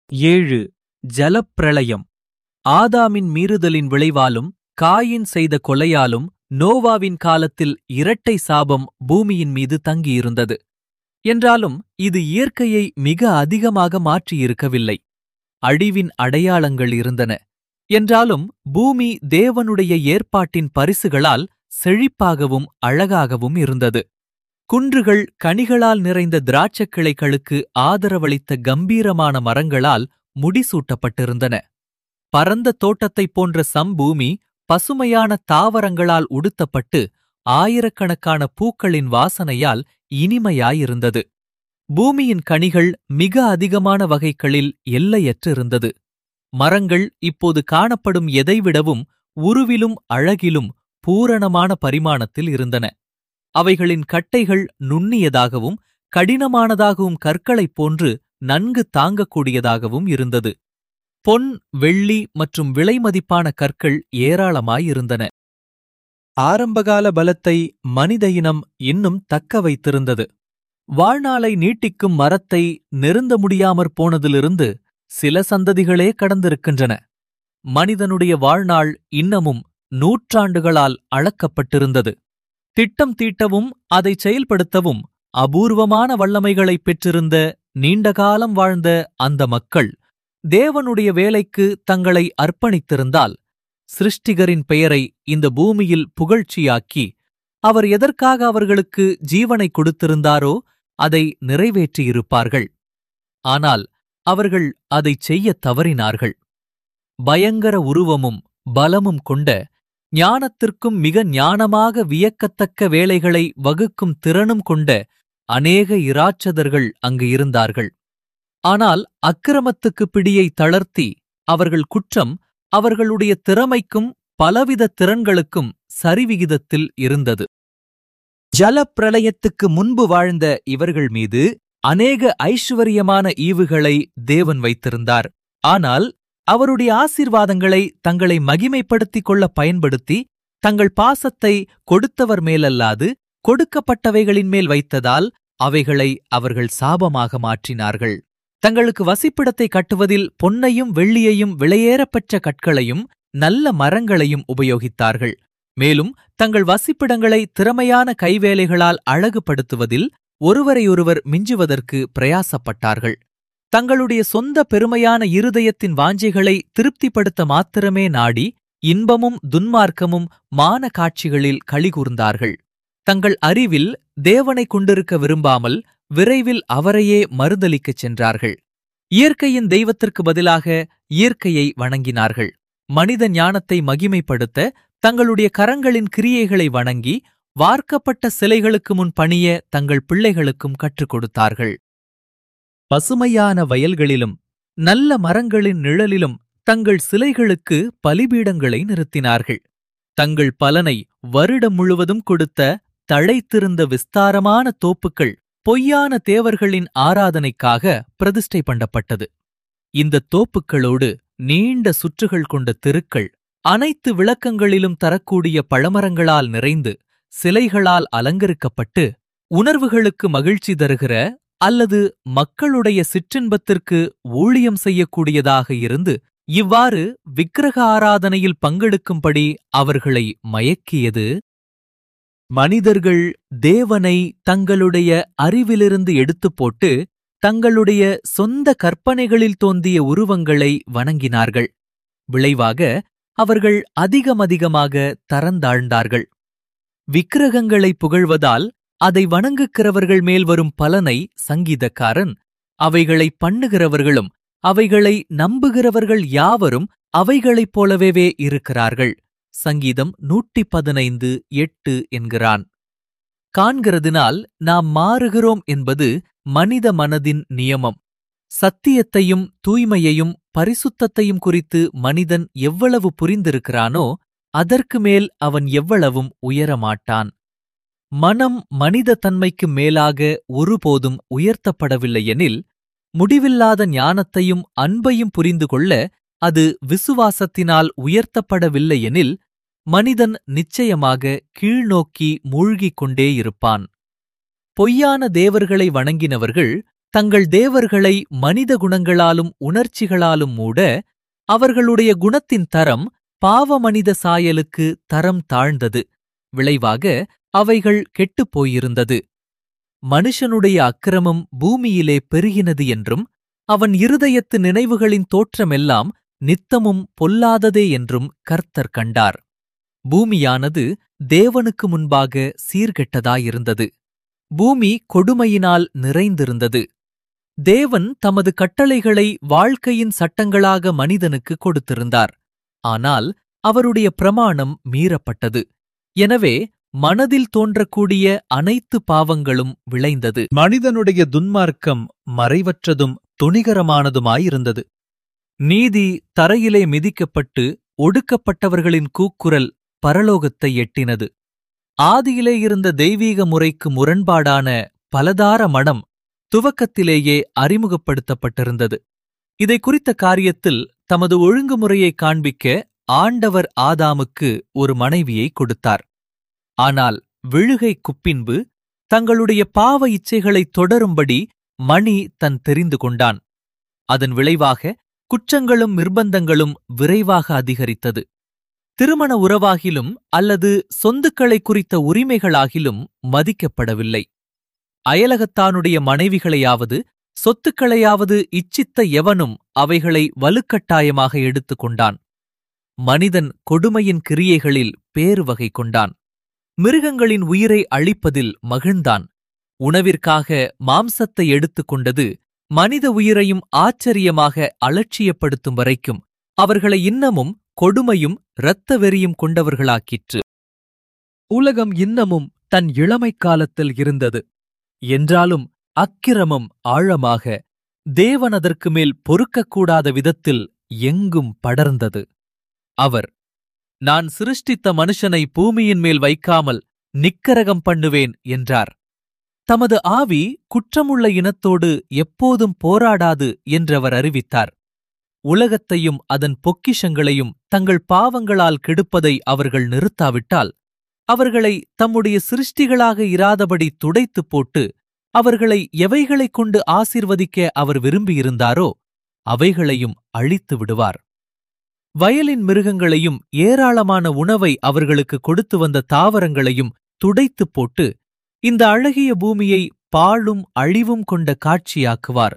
ஏழு ஜலப்பிரளயம் ஆதாமின் மீறுதலின் விளைவாலும் காயின் செய்த கொலையாலும் நோவாவின் காலத்தில் இரட்டை சாபம் பூமியின் மீது தங்கியிருந்தது என்றாலும் இது இயற்கையை மிக அதிகமாக மாற்றியிருக்கவில்லை அழிவின் அடையாளங்கள் இருந்தன என்றாலும் பூமி தேவனுடைய ஏற்பாட்டின் பரிசுகளால் செழிப்பாகவும் அழகாகவும் இருந்தது குன்றுகள் கனிகளால் நிறைந்த திராட்சைக் கிளைகளுக்கு ஆதரவளித்த கம்பீரமான மரங்களால் முடிசூட்டப்பட்டிருந்தன பரந்த தோட்டத்தைப் போன்ற சம்பூமி பசுமையான தாவரங்களால் உடுத்தப்பட்டு ஆயிரக்கணக்கான பூக்களின் வாசனையால் இனிமையாயிருந்தது பூமியின் கனிகள் மிக அதிகமான வகைகளில் எல்லையற்றிருந்தது மரங்கள் இப்போது காணப்படும் எதைவிடவும் உருவிலும் அழகிலும் பூரணமான பரிமாணத்தில் இருந்தன அவைகளின் கட்டைகள் நுண்ணியதாகவும் கடினமானதாகவும் கற்களைப் போன்று நன்கு தாங்கக்கூடியதாகவும் இருந்தது பொன் வெள்ளி மற்றும் விலைமதிப்பான கற்கள் ஏராளமாயிருந்தன ஆரம்பகால பலத்தை மனித இனம் இன்னும் தக்க வைத்திருந்தது வாழ்நாளை நீட்டிக்கும் மரத்தை நெருந்த முடியாமற் போனதிலிருந்து சில சந்ததிகளே கடந்திருக்கின்றன மனிதனுடைய வாழ்நாள் இன்னமும் நூற்றாண்டுகளால் அளக்கப்பட்டிருந்தது திட்டம் தீட்டவும் அதை செயல்படுத்தவும் அபூர்வமான வல்லமைகளைப் பெற்றிருந்த நீண்டகாலம் வாழ்ந்த அந்த மக்கள் தேவனுடைய வேலைக்கு தங்களை அர்ப்பணித்திருந்தால் சிருஷ்டிகரின் பெயரை இந்த பூமியில் புகழ்ச்சியாக்கி அவர் எதற்காக அவர்களுக்கு ஜீவனை கொடுத்திருந்தாரோ அதை நிறைவேற்றியிருப்பார்கள் ஆனால் அவர்கள் அதைச் செய்யத் தவறினார்கள் பயங்கர உருவமும் பலமும் கொண்ட ஞானத்திற்கும் மிக ஞானமாக வியக்கத்தக்க வேலைகளை வகுக்கும் திறனும் கொண்ட அநேக இராட்சதர்கள் அங்கு இருந்தார்கள் ஆனால் அக்கிரமத்துக்கு பிடியை தளர்த்தி அவர்கள் குற்றம் அவர்களுடைய திறமைக்கும் பலவித திறன்களுக்கும் சரிவிகிதத்தில் இருந்தது ஜலப்பிரளயத்துக்கு முன்பு வாழ்ந்த இவர்கள் மீது அநேக ஐஸ்வரியமான ஈவுகளை தேவன் வைத்திருந்தார் ஆனால் அவருடைய ஆசீர்வாதங்களை தங்களை மகிமைப்படுத்திக் கொள்ள பயன்படுத்தி தங்கள் பாசத்தை கொடுத்தவர் மேலல்லாது கொடுக்கப்பட்டவைகளின் மேல் வைத்ததால் அவைகளை அவர்கள் சாபமாக மாற்றினார்கள் தங்களுக்கு வசிப்பிடத்தை கட்டுவதில் பொன்னையும் வெள்ளியையும் விலையேறப்பெற்ற கற்களையும் நல்ல மரங்களையும் உபயோகித்தார்கள் மேலும் தங்கள் வசிப்பிடங்களை திறமையான கைவேலைகளால் அழகுபடுத்துவதில் ஒருவரையொருவர் மிஞ்சுவதற்கு பிரயாசப்பட்டார்கள் தங்களுடைய சொந்த பெருமையான இருதயத்தின் வாஞ்சைகளை திருப்திப்படுத்த மாத்திரமே நாடி இன்பமும் துன்மார்க்கமும் மான காட்சிகளில் கழிகூர்ந்தார்கள் தங்கள் அறிவில் தேவனை கொண்டிருக்க விரும்பாமல் விரைவில் அவரையே மறுதலிக்கச் சென்றார்கள் இயற்கையின் தெய்வத்திற்கு பதிலாக இயற்கையை வணங்கினார்கள் மனித ஞானத்தை மகிமைப்படுத்த தங்களுடைய கரங்களின் கிரியைகளை வணங்கி வார்க்கப்பட்ட சிலைகளுக்கு முன் பணிய தங்கள் பிள்ளைகளுக்கும் கற்றுக் கொடுத்தார்கள் பசுமையான வயல்களிலும் நல்ல மரங்களின் நிழலிலும் தங்கள் சிலைகளுக்கு பலிபீடங்களை நிறுத்தினார்கள் தங்கள் பலனை வருடம் முழுவதும் கொடுத்த தழைத்திருந்த விஸ்தாரமான தோப்புக்கள் பொய்யான தேவர்களின் ஆராதனைக்காக பிரதிஷ்டை பண்ணப்பட்டது இந்த தோப்புக்களோடு நீண்ட சுற்றுகள் கொண்ட தெருக்கள் அனைத்து விளக்கங்களிலும் தரக்கூடிய பழமரங்களால் நிறைந்து சிலைகளால் அலங்கரிக்கப்பட்டு உணர்வுகளுக்கு மகிழ்ச்சி தருகிற அல்லது மக்களுடைய சிற்றின்பத்திற்கு ஊழியம் செய்யக்கூடியதாக இருந்து இவ்வாறு விக்கிரக ஆராதனையில் பங்கெடுக்கும்படி அவர்களை மயக்கியது மனிதர்கள் தேவனை தங்களுடைய அறிவிலிருந்து எடுத்துப் போட்டு தங்களுடைய சொந்த கற்பனைகளில் தோன்றிய உருவங்களை வணங்கினார்கள் விளைவாக அவர்கள் அதிகமதிகமாக தரந்தாழ்ந்தார்கள் விக்கிரகங்களை புகழ்வதால் அதை வணங்குகிறவர்கள் மேல் வரும் பலனை சங்கீதக்காரன் அவைகளை பண்ணுகிறவர்களும் அவைகளை நம்புகிறவர்கள் யாவரும் அவைகளைப் போலவே இருக்கிறார்கள் சங்கீதம் நூற்றி பதினைந்து எட்டு என்கிறான் காண்கிறதினால் நாம் மாறுகிறோம் என்பது மனித மனதின் நியமம் சத்தியத்தையும் தூய்மையையும் பரிசுத்தத்தையும் குறித்து மனிதன் எவ்வளவு புரிந்திருக்கிறானோ அதற்கு மேல் அவன் எவ்வளவும் உயரமாட்டான் மனம் மனித தன்மைக்கு மேலாக ஒருபோதும் உயர்த்தப்படவில்லையெனில் முடிவில்லாத ஞானத்தையும் அன்பையும் புரிந்து கொள்ள அது விசுவாசத்தினால் உயர்த்தப்படவில்லையெனில் மனிதன் நிச்சயமாக கீழ்நோக்கி மூழ்கிக் கொண்டே இருப்பான் பொய்யான தேவர்களை வணங்கினவர்கள் தங்கள் தேவர்களை மனித குணங்களாலும் உணர்ச்சிகளாலும் மூட அவர்களுடைய குணத்தின் தரம் பாவ மனித சாயலுக்கு தரம் தாழ்ந்தது விளைவாக அவைகள் கெட்டுப் போயிருந்தது மனுஷனுடைய அக்கிரமம் பூமியிலே பெருகினது என்றும் அவன் இருதயத்து நினைவுகளின் தோற்றமெல்லாம் நித்தமும் பொல்லாததே என்றும் கர்த்தர் கண்டார் பூமியானது தேவனுக்கு முன்பாக சீர்கெட்டதாயிருந்தது பூமி கொடுமையினால் நிறைந்திருந்தது தேவன் தமது கட்டளைகளை வாழ்க்கையின் சட்டங்களாக மனிதனுக்கு கொடுத்திருந்தார் ஆனால் அவருடைய பிரமாணம் மீறப்பட்டது எனவே மனதில் தோன்றக்கூடிய அனைத்து பாவங்களும் விளைந்தது மனிதனுடைய துன்மார்க்கம் மறைவற்றதும் துணிகரமானதுமாயிருந்தது நீதி தரையிலே மிதிக்கப்பட்டு ஒடுக்கப்பட்டவர்களின் கூக்குரல் பரலோகத்தை எட்டினது ஆதியிலே இருந்த தெய்வீக முறைக்கு முரண்பாடான பலதார மனம் துவக்கத்திலேயே அறிமுகப்படுத்தப்பட்டிருந்தது இதை குறித்த காரியத்தில் தமது ஒழுங்குமுறையை காண்பிக்க ஆண்டவர் ஆதாமுக்கு ஒரு மனைவியை கொடுத்தார் ஆனால் விழுகைக்குப் பின்பு தங்களுடைய பாவ இச்சைகளைத் தொடரும்படி மணி தன் தெரிந்து கொண்டான் அதன் விளைவாக குற்றங்களும் நிர்பந்தங்களும் விரைவாக அதிகரித்தது திருமண உறவாகிலும் அல்லது சொந்துக்களை குறித்த உரிமைகளாகிலும் மதிக்கப்படவில்லை அயலகத்தானுடைய மனைவிகளையாவது சொத்துக்களையாவது இச்சித்த எவனும் அவைகளை வலுக்கட்டாயமாக எடுத்துக் கொண்டான் மனிதன் கொடுமையின் கிரியைகளில் பேறு வகை கொண்டான் மிருகங்களின் உயிரை அழிப்பதில் மகிழ்ந்தான் உணவிற்காக மாம்சத்தை எடுத்துக் கொண்டது மனித உயிரையும் ஆச்சரியமாக அலட்சியப்படுத்தும் வரைக்கும் அவர்களை இன்னமும் கொடுமையும் இரத்த வெறியும் கொண்டவர்களாக்கிற்று உலகம் இன்னமும் தன் இளமைக் காலத்தில் இருந்தது என்றாலும் அக்கிரமம் ஆழமாக தேவன் அதற்கு மேல் பொறுக்கக்கூடாத விதத்தில் எங்கும் படர்ந்தது அவர் நான் சிருஷ்டித்த மனுஷனை பூமியின் மேல் வைக்காமல் நிக்கரகம் பண்ணுவேன் என்றார் தமது ஆவி குற்றமுள்ள இனத்தோடு எப்போதும் போராடாது என்றவர் அறிவித்தார் உலகத்தையும் அதன் பொக்கிஷங்களையும் தங்கள் பாவங்களால் கெடுப்பதை அவர்கள் நிறுத்தாவிட்டால் அவர்களை தம்முடைய சிருஷ்டிகளாக இராதபடி துடைத்துப் போட்டு அவர்களை எவைகளைக் கொண்டு ஆசிர்வதிக்க அவர் விரும்பியிருந்தாரோ அவைகளையும் அழித்து விடுவார் வயலின் மிருகங்களையும் ஏராளமான உணவை அவர்களுக்கு கொடுத்து வந்த தாவரங்களையும் துடைத்துப் போட்டு இந்த அழகிய பூமியை பாழும் அழிவும் கொண்ட காட்சியாக்குவார்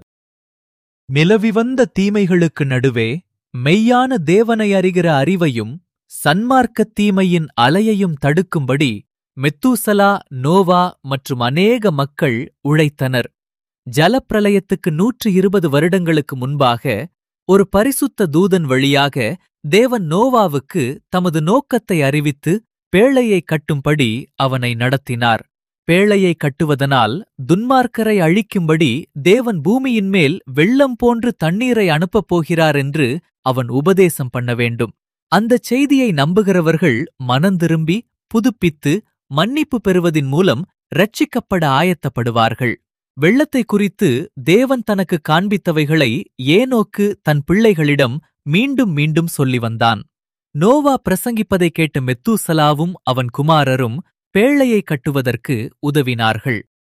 நிலவி வந்த தீமைகளுக்கு நடுவே மெய்யான தேவனை அறிகிற அறிவையும் சன்மார்க்கத் தீமையின் அலையையும் தடுக்கும்படி மெத்தூசலா நோவா மற்றும் அநேக மக்கள் உழைத்தனர் ஜலப்பிரளயத்துக்கு நூற்று இருபது வருடங்களுக்கு முன்பாக ஒரு பரிசுத்த தூதன் வழியாக தேவன் நோவாவுக்கு தமது நோக்கத்தை அறிவித்து பேழையை கட்டும்படி அவனை நடத்தினார் பேழையை கட்டுவதனால் துன்மார்க்கரை அழிக்கும்படி தேவன் பூமியின் மேல் வெள்ளம் போன்று தண்ணீரை அனுப்பப் போகிறார் என்று அவன் உபதேசம் பண்ண வேண்டும் அந்தச் செய்தியை நம்புகிறவர்கள் மனந்திரும்பி புதுப்பித்து மன்னிப்பு பெறுவதின் மூலம் ரட்சிக்கப்பட ஆயத்தப்படுவார்கள் வெள்ளத்தை குறித்து தேவன் தனக்கு காண்பித்தவைகளை ஏனோக்கு தன் பிள்ளைகளிடம் மீண்டும் மீண்டும் சொல்லி வந்தான் நோவா பிரசங்கிப்பதைக் கேட்ட மெத்தூசலாவும் அவன் குமாரரும் பேழையை கட்டுவதற்கு உதவினார்கள்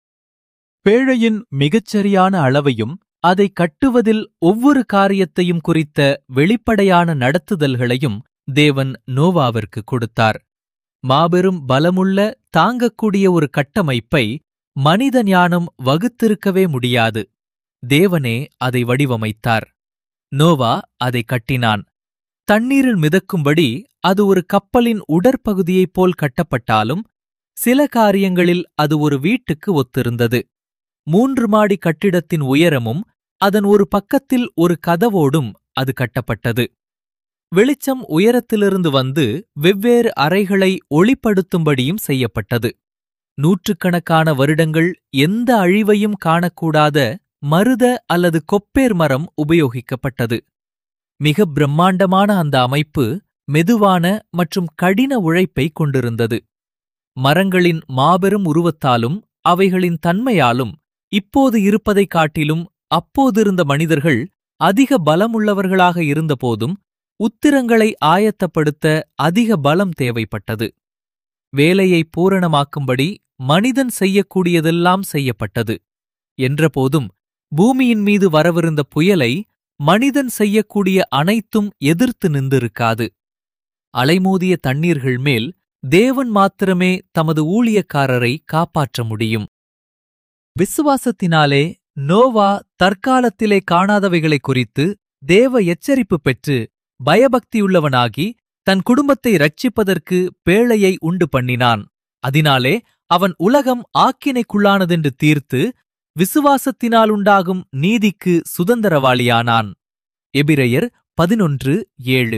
பேழையின் மிகச்சரியான அளவையும் அதை கட்டுவதில் ஒவ்வொரு காரியத்தையும் குறித்த வெளிப்படையான நடத்துதல்களையும் தேவன் நோவாவிற்கு கொடுத்தார் மாபெரும் பலமுள்ள தாங்கக்கூடிய ஒரு கட்டமைப்பை மனித ஞானம் வகுத்திருக்கவே முடியாது தேவனே அதை வடிவமைத்தார் நோவா அதை கட்டினான் தண்ணீரில் மிதக்கும்படி அது ஒரு கப்பலின் உடற்பகுதியைப் போல் கட்டப்பட்டாலும் சில காரியங்களில் அது ஒரு வீட்டுக்கு ஒத்திருந்தது மூன்று மாடி கட்டிடத்தின் உயரமும் அதன் ஒரு பக்கத்தில் ஒரு கதவோடும் அது கட்டப்பட்டது வெளிச்சம் உயரத்திலிருந்து வந்து வெவ்வேறு அறைகளை ஒளிப்படுத்தும்படியும் செய்யப்பட்டது நூற்றுக்கணக்கான வருடங்கள் எந்த அழிவையும் காணக்கூடாத மருத அல்லது கொப்பேர் மரம் உபயோகிக்கப்பட்டது மிக பிரம்மாண்டமான அந்த அமைப்பு மெதுவான மற்றும் கடின உழைப்பை கொண்டிருந்தது மரங்களின் மாபெரும் உருவத்தாலும் அவைகளின் தன்மையாலும் இப்போது இருப்பதைக் காட்டிலும் அப்போதிருந்த மனிதர்கள் அதிக பலமுள்ளவர்களாக இருந்தபோதும் உத்திரங்களை ஆயத்தப்படுத்த அதிக பலம் தேவைப்பட்டது வேலையை பூரணமாக்கும்படி மனிதன் செய்யக்கூடியதெல்லாம் செய்யப்பட்டது என்றபோதும் பூமியின் மீது வரவிருந்த புயலை மனிதன் செய்யக்கூடிய அனைத்தும் எதிர்த்து நின்றிருக்காது அலைமோதிய தண்ணீர்கள் மேல் தேவன் மாத்திரமே தமது ஊழியக்காரரை காப்பாற்ற முடியும் விசுவாசத்தினாலே நோவா தற்காலத்திலே காணாதவைகளை குறித்து தேவ எச்சரிப்பு பெற்று பயபக்தியுள்ளவனாகி தன் குடும்பத்தை ரட்சிப்பதற்கு பேழையை உண்டு பண்ணினான் அதனாலே அவன் உலகம் ஆக்கினைக்குள்ளானதென்று தீர்த்து விசுவாசத்தினாலுண்டாகும் நீதிக்கு சுதந்திரவாளியானான் எபிரெயர் பதினொன்று ஏழு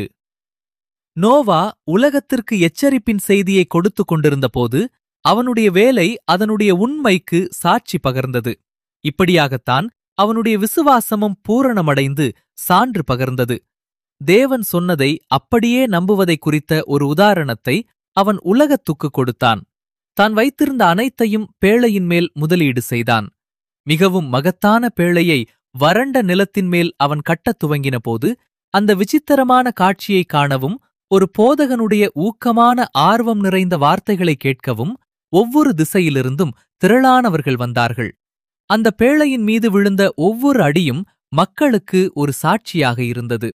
நோவா உலகத்திற்கு எச்சரிப்பின் செய்தியை கொடுத்து கொண்டிருந்தபோது அவனுடைய வேலை அதனுடைய உண்மைக்கு சாட்சி பகர்ந்தது இப்படியாகத்தான் அவனுடைய விசுவாசமும் பூரணமடைந்து சான்று பகர்ந்தது தேவன் சொன்னதை அப்படியே நம்புவதை குறித்த ஒரு உதாரணத்தை அவன் உலகத்துக்கு கொடுத்தான் தான் வைத்திருந்த அனைத்தையும் பேழையின் மேல் முதலீடு செய்தான் மிகவும் மகத்தான பேழையை வறண்ட நிலத்தின் மேல் அவன் கட்டத் துவங்கினபோது அந்த விசித்திரமான காட்சியை காணவும் ஒரு போதகனுடைய ஊக்கமான ஆர்வம் நிறைந்த வார்த்தைகளை கேட்கவும் ஒவ்வொரு திசையிலிருந்தும் திரளானவர்கள் வந்தார்கள் அந்த பேழையின் மீது விழுந்த ஒவ்வொரு அடியும் மக்களுக்கு ஒரு சாட்சியாக இருந்தது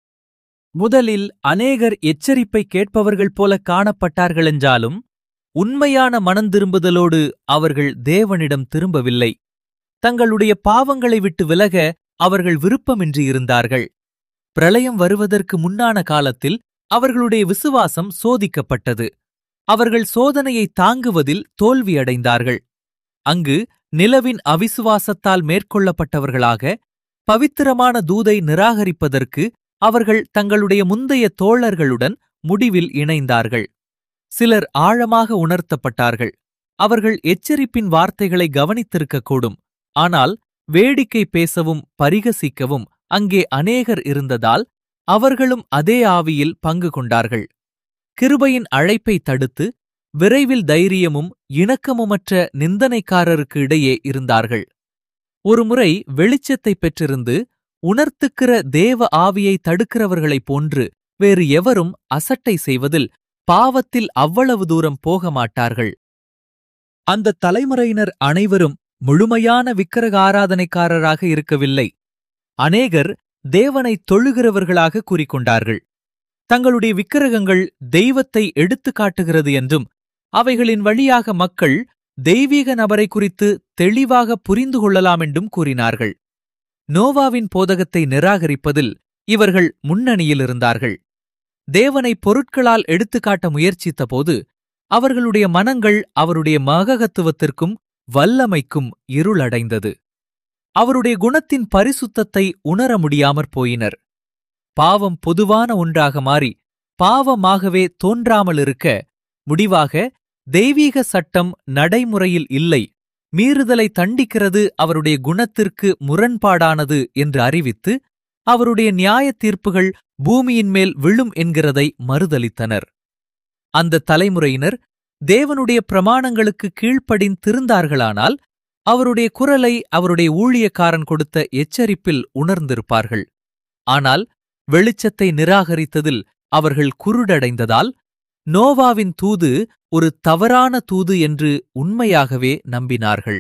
முதலில் அநேகர் எச்சரிப்பை கேட்பவர்கள் போல காணப்பட்டார்கள் என்றாலும் உண்மையான மனந்திரும்புதலோடு அவர்கள் தேவனிடம் திரும்பவில்லை தங்களுடைய பாவங்களை விட்டு விலக அவர்கள் விருப்பமின்றி இருந்தார்கள் பிரளயம் வருவதற்கு முன்னான காலத்தில் அவர்களுடைய விசுவாசம் சோதிக்கப்பட்டது அவர்கள் சோதனையை தாங்குவதில் தோல்வியடைந்தார்கள் அங்கு நிலவின் அவிசுவாசத்தால் மேற்கொள்ளப்பட்டவர்களாக பவித்திரமான தூதை நிராகரிப்பதற்கு அவர்கள் தங்களுடைய முந்தைய தோழர்களுடன் முடிவில் இணைந்தார்கள் சிலர் ஆழமாக உணர்த்தப்பட்டார்கள் அவர்கள் எச்சரிப்பின் வார்த்தைகளை கவனித்திருக்கக்கூடும் ஆனால் வேடிக்கை பேசவும் பரிகசிக்கவும் அங்கே அநேகர் இருந்ததால் அவர்களும் அதே ஆவியில் பங்கு கொண்டார்கள் கிருபையின் அழைப்பை தடுத்து விரைவில் தைரியமும் இணக்கமுமற்ற நிந்தனைக்காரருக்கு இடையே இருந்தார்கள் ஒருமுறை வெளிச்சத்தை பெற்றிருந்து உணர்த்துக்கிற தேவ ஆவியை தடுக்கிறவர்களைப் போன்று வேறு எவரும் அசட்டை செய்வதில் பாவத்தில் அவ்வளவு தூரம் போக மாட்டார்கள் அந்த தலைமுறையினர் அனைவரும் முழுமையான விக்கிரக ஆராதனைக்காரராக இருக்கவில்லை அநேகர் தேவனை தொழுகிறவர்களாக கூறிக்கொண்டார்கள் தங்களுடைய விக்கிரகங்கள் தெய்வத்தை எடுத்துக் காட்டுகிறது என்றும் அவைகளின் வழியாக மக்கள் தெய்வீக நபரை குறித்து தெளிவாக புரிந்து கொள்ளலாம் என்றும் கூறினார்கள் நோவாவின் போதகத்தை நிராகரிப்பதில் இவர்கள் முன்னணியில் இருந்தார்கள் தேவனை பொருட்களால் எடுத்துக்காட்ட முயற்சித்தபோது அவர்களுடைய மனங்கள் அவருடைய மககத்துவத்திற்கும் வல்லமைக்கும் இருளடைந்தது அவருடைய குணத்தின் பரிசுத்தத்தை உணர முடியாமற் போயினர் பாவம் பொதுவான ஒன்றாக மாறி பாவமாகவே தோன்றாமலிருக்க முடிவாக தெய்வீக சட்டம் நடைமுறையில் இல்லை மீறுதலை தண்டிக்கிறது அவருடைய குணத்திற்கு முரண்பாடானது என்று அறிவித்து அவருடைய நியாய தீர்ப்புகள் பூமியின் மேல் விழும் என்கிறதை மறுதலித்தனர் அந்த தலைமுறையினர் தேவனுடைய பிரமாணங்களுக்கு கீழ்ப்படின் திருந்தார்களானால் அவருடைய குரலை அவருடைய ஊழியக்காரன் கொடுத்த எச்சரிப்பில் உணர்ந்திருப்பார்கள் ஆனால் வெளிச்சத்தை நிராகரித்ததில் அவர்கள் குருடடைந்ததால் நோவாவின் தூது ஒரு தவறான தூது என்று உண்மையாகவே நம்பினார்கள்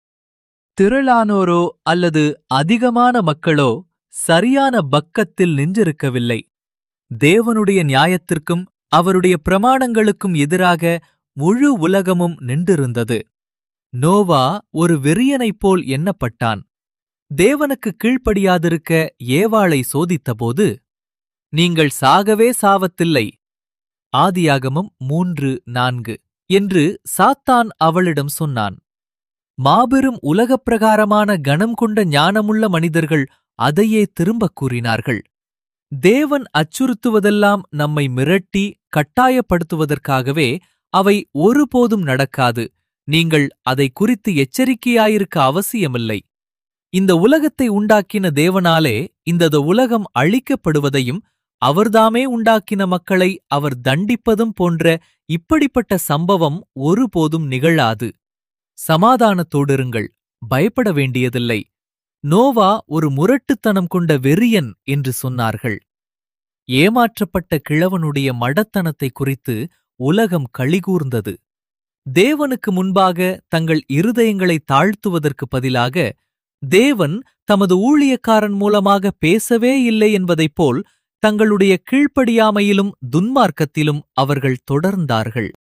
திரளானோரோ அல்லது அதிகமான மக்களோ சரியான பக்கத்தில் நின்றிருக்கவில்லை தேவனுடைய நியாயத்திற்கும் அவருடைய பிரமாணங்களுக்கும் எதிராக முழு உலகமும் நின்றிருந்தது நோவா ஒரு வெறியனைப் போல் எண்ணப்பட்டான் தேவனுக்கு கீழ்ப்படியாதிருக்க ஏவாளை சோதித்தபோது நீங்கள் சாகவே சாவத்தில்லை ஆதியாகமம் மூன்று நான்கு என்று சாத்தான் அவளிடம் சொன்னான் மாபெரும் உலகப் பிரகாரமான கணம் கொண்ட ஞானமுள்ள மனிதர்கள் அதையே திரும்பக் கூறினார்கள் தேவன் அச்சுறுத்துவதெல்லாம் நம்மை மிரட்டி கட்டாயப்படுத்துவதற்காகவே அவை ஒருபோதும் நடக்காது நீங்கள் அதை குறித்து எச்சரிக்கையாயிருக்க அவசியமில்லை இந்த உலகத்தை உண்டாக்கின தேவனாலே இந்த உலகம் அழிக்கப்படுவதையும் அவர்தாமே உண்டாக்கின மக்களை அவர் தண்டிப்பதும் போன்ற இப்படிப்பட்ட சம்பவம் ஒருபோதும் நிகழாது சமாதானத்தோடிருங்கள் பயப்பட வேண்டியதில்லை நோவா ஒரு முரட்டுத்தனம் கொண்ட வெறியன் என்று சொன்னார்கள் ஏமாற்றப்பட்ட கிழவனுடைய மடத்தனத்தை குறித்து உலகம் களிகூர்ந்தது தேவனுக்கு முன்பாக தங்கள் இருதயங்களை தாழ்த்துவதற்கு பதிலாக தேவன் தமது ஊழியக்காரன் மூலமாக பேசவே இல்லை என்பதைப் போல் தங்களுடைய கீழ்ப்படியாமையிலும் துன்மார்க்கத்திலும் அவர்கள் தொடர்ந்தார்கள்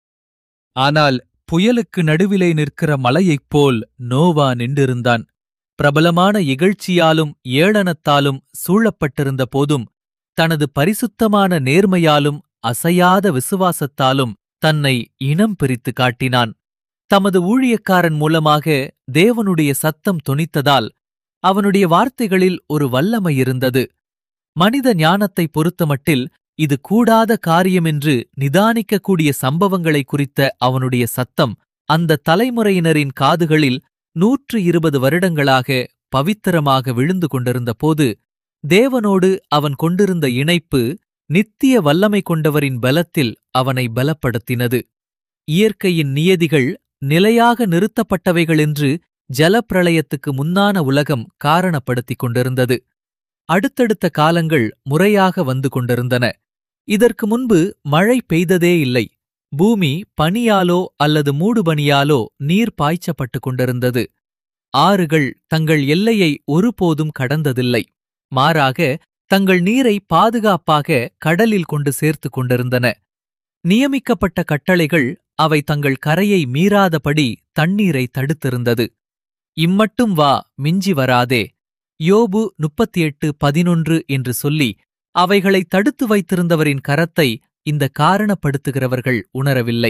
ஆனால் புயலுக்கு நடுவிலே நிற்கிற மலையைப் போல் நோவா நின்றிருந்தான் பிரபலமான இகழ்ச்சியாலும் ஏளனத்தாலும் சூழப்பட்டிருந்த போதும் தனது பரிசுத்தமான நேர்மையாலும் அசையாத விசுவாசத்தாலும் தன்னை இனம் பிரித்து காட்டினான் தமது ஊழியக்காரன் மூலமாக தேவனுடைய சத்தம் தொனித்ததால் அவனுடைய வார்த்தைகளில் ஒரு வல்லமை இருந்தது மனித ஞானத்தை பொறுத்தமட்டில் இது கூடாத காரியமென்று நிதானிக்கக்கூடிய சம்பவங்களை குறித்த அவனுடைய சத்தம் அந்த தலைமுறையினரின் காதுகளில் நூற்று இருபது வருடங்களாக பவித்திரமாக விழுந்து கொண்டிருந்த போது தேவனோடு அவன் கொண்டிருந்த இணைப்பு நித்திய வல்லமை கொண்டவரின் பலத்தில் அவனை பலப்படுத்தினது இயற்கையின் நியதிகள் நிலையாக நிறுத்தப்பட்டவைகளென்று ஜலப்பிரளயத்துக்கு முன்னான உலகம் காரணப்படுத்திக் கொண்டிருந்தது அடுத்தடுத்த காலங்கள் முறையாக வந்து கொண்டிருந்தன இதற்கு முன்பு மழை பெய்ததே இல்லை பூமி பனியாலோ அல்லது மூடுபனியாலோ நீர் பாய்ச்சப்பட்டுக் கொண்டிருந்தது ஆறுகள் தங்கள் எல்லையை ஒருபோதும் கடந்ததில்லை மாறாக தங்கள் நீரை பாதுகாப்பாக கடலில் கொண்டு சேர்த்துக் கொண்டிருந்தன நியமிக்கப்பட்ட கட்டளைகள் அவை தங்கள் கரையை மீறாதபடி தண்ணீரை தடுத்திருந்தது இம்மட்டும் வா மிஞ்சி வராதே யோபு முப்பத்தி எட்டு பதினொன்று என்று சொல்லி அவைகளை தடுத்து வைத்திருந்தவரின் கரத்தை இந்த காரணப்படுத்துகிறவர்கள் உணரவில்லை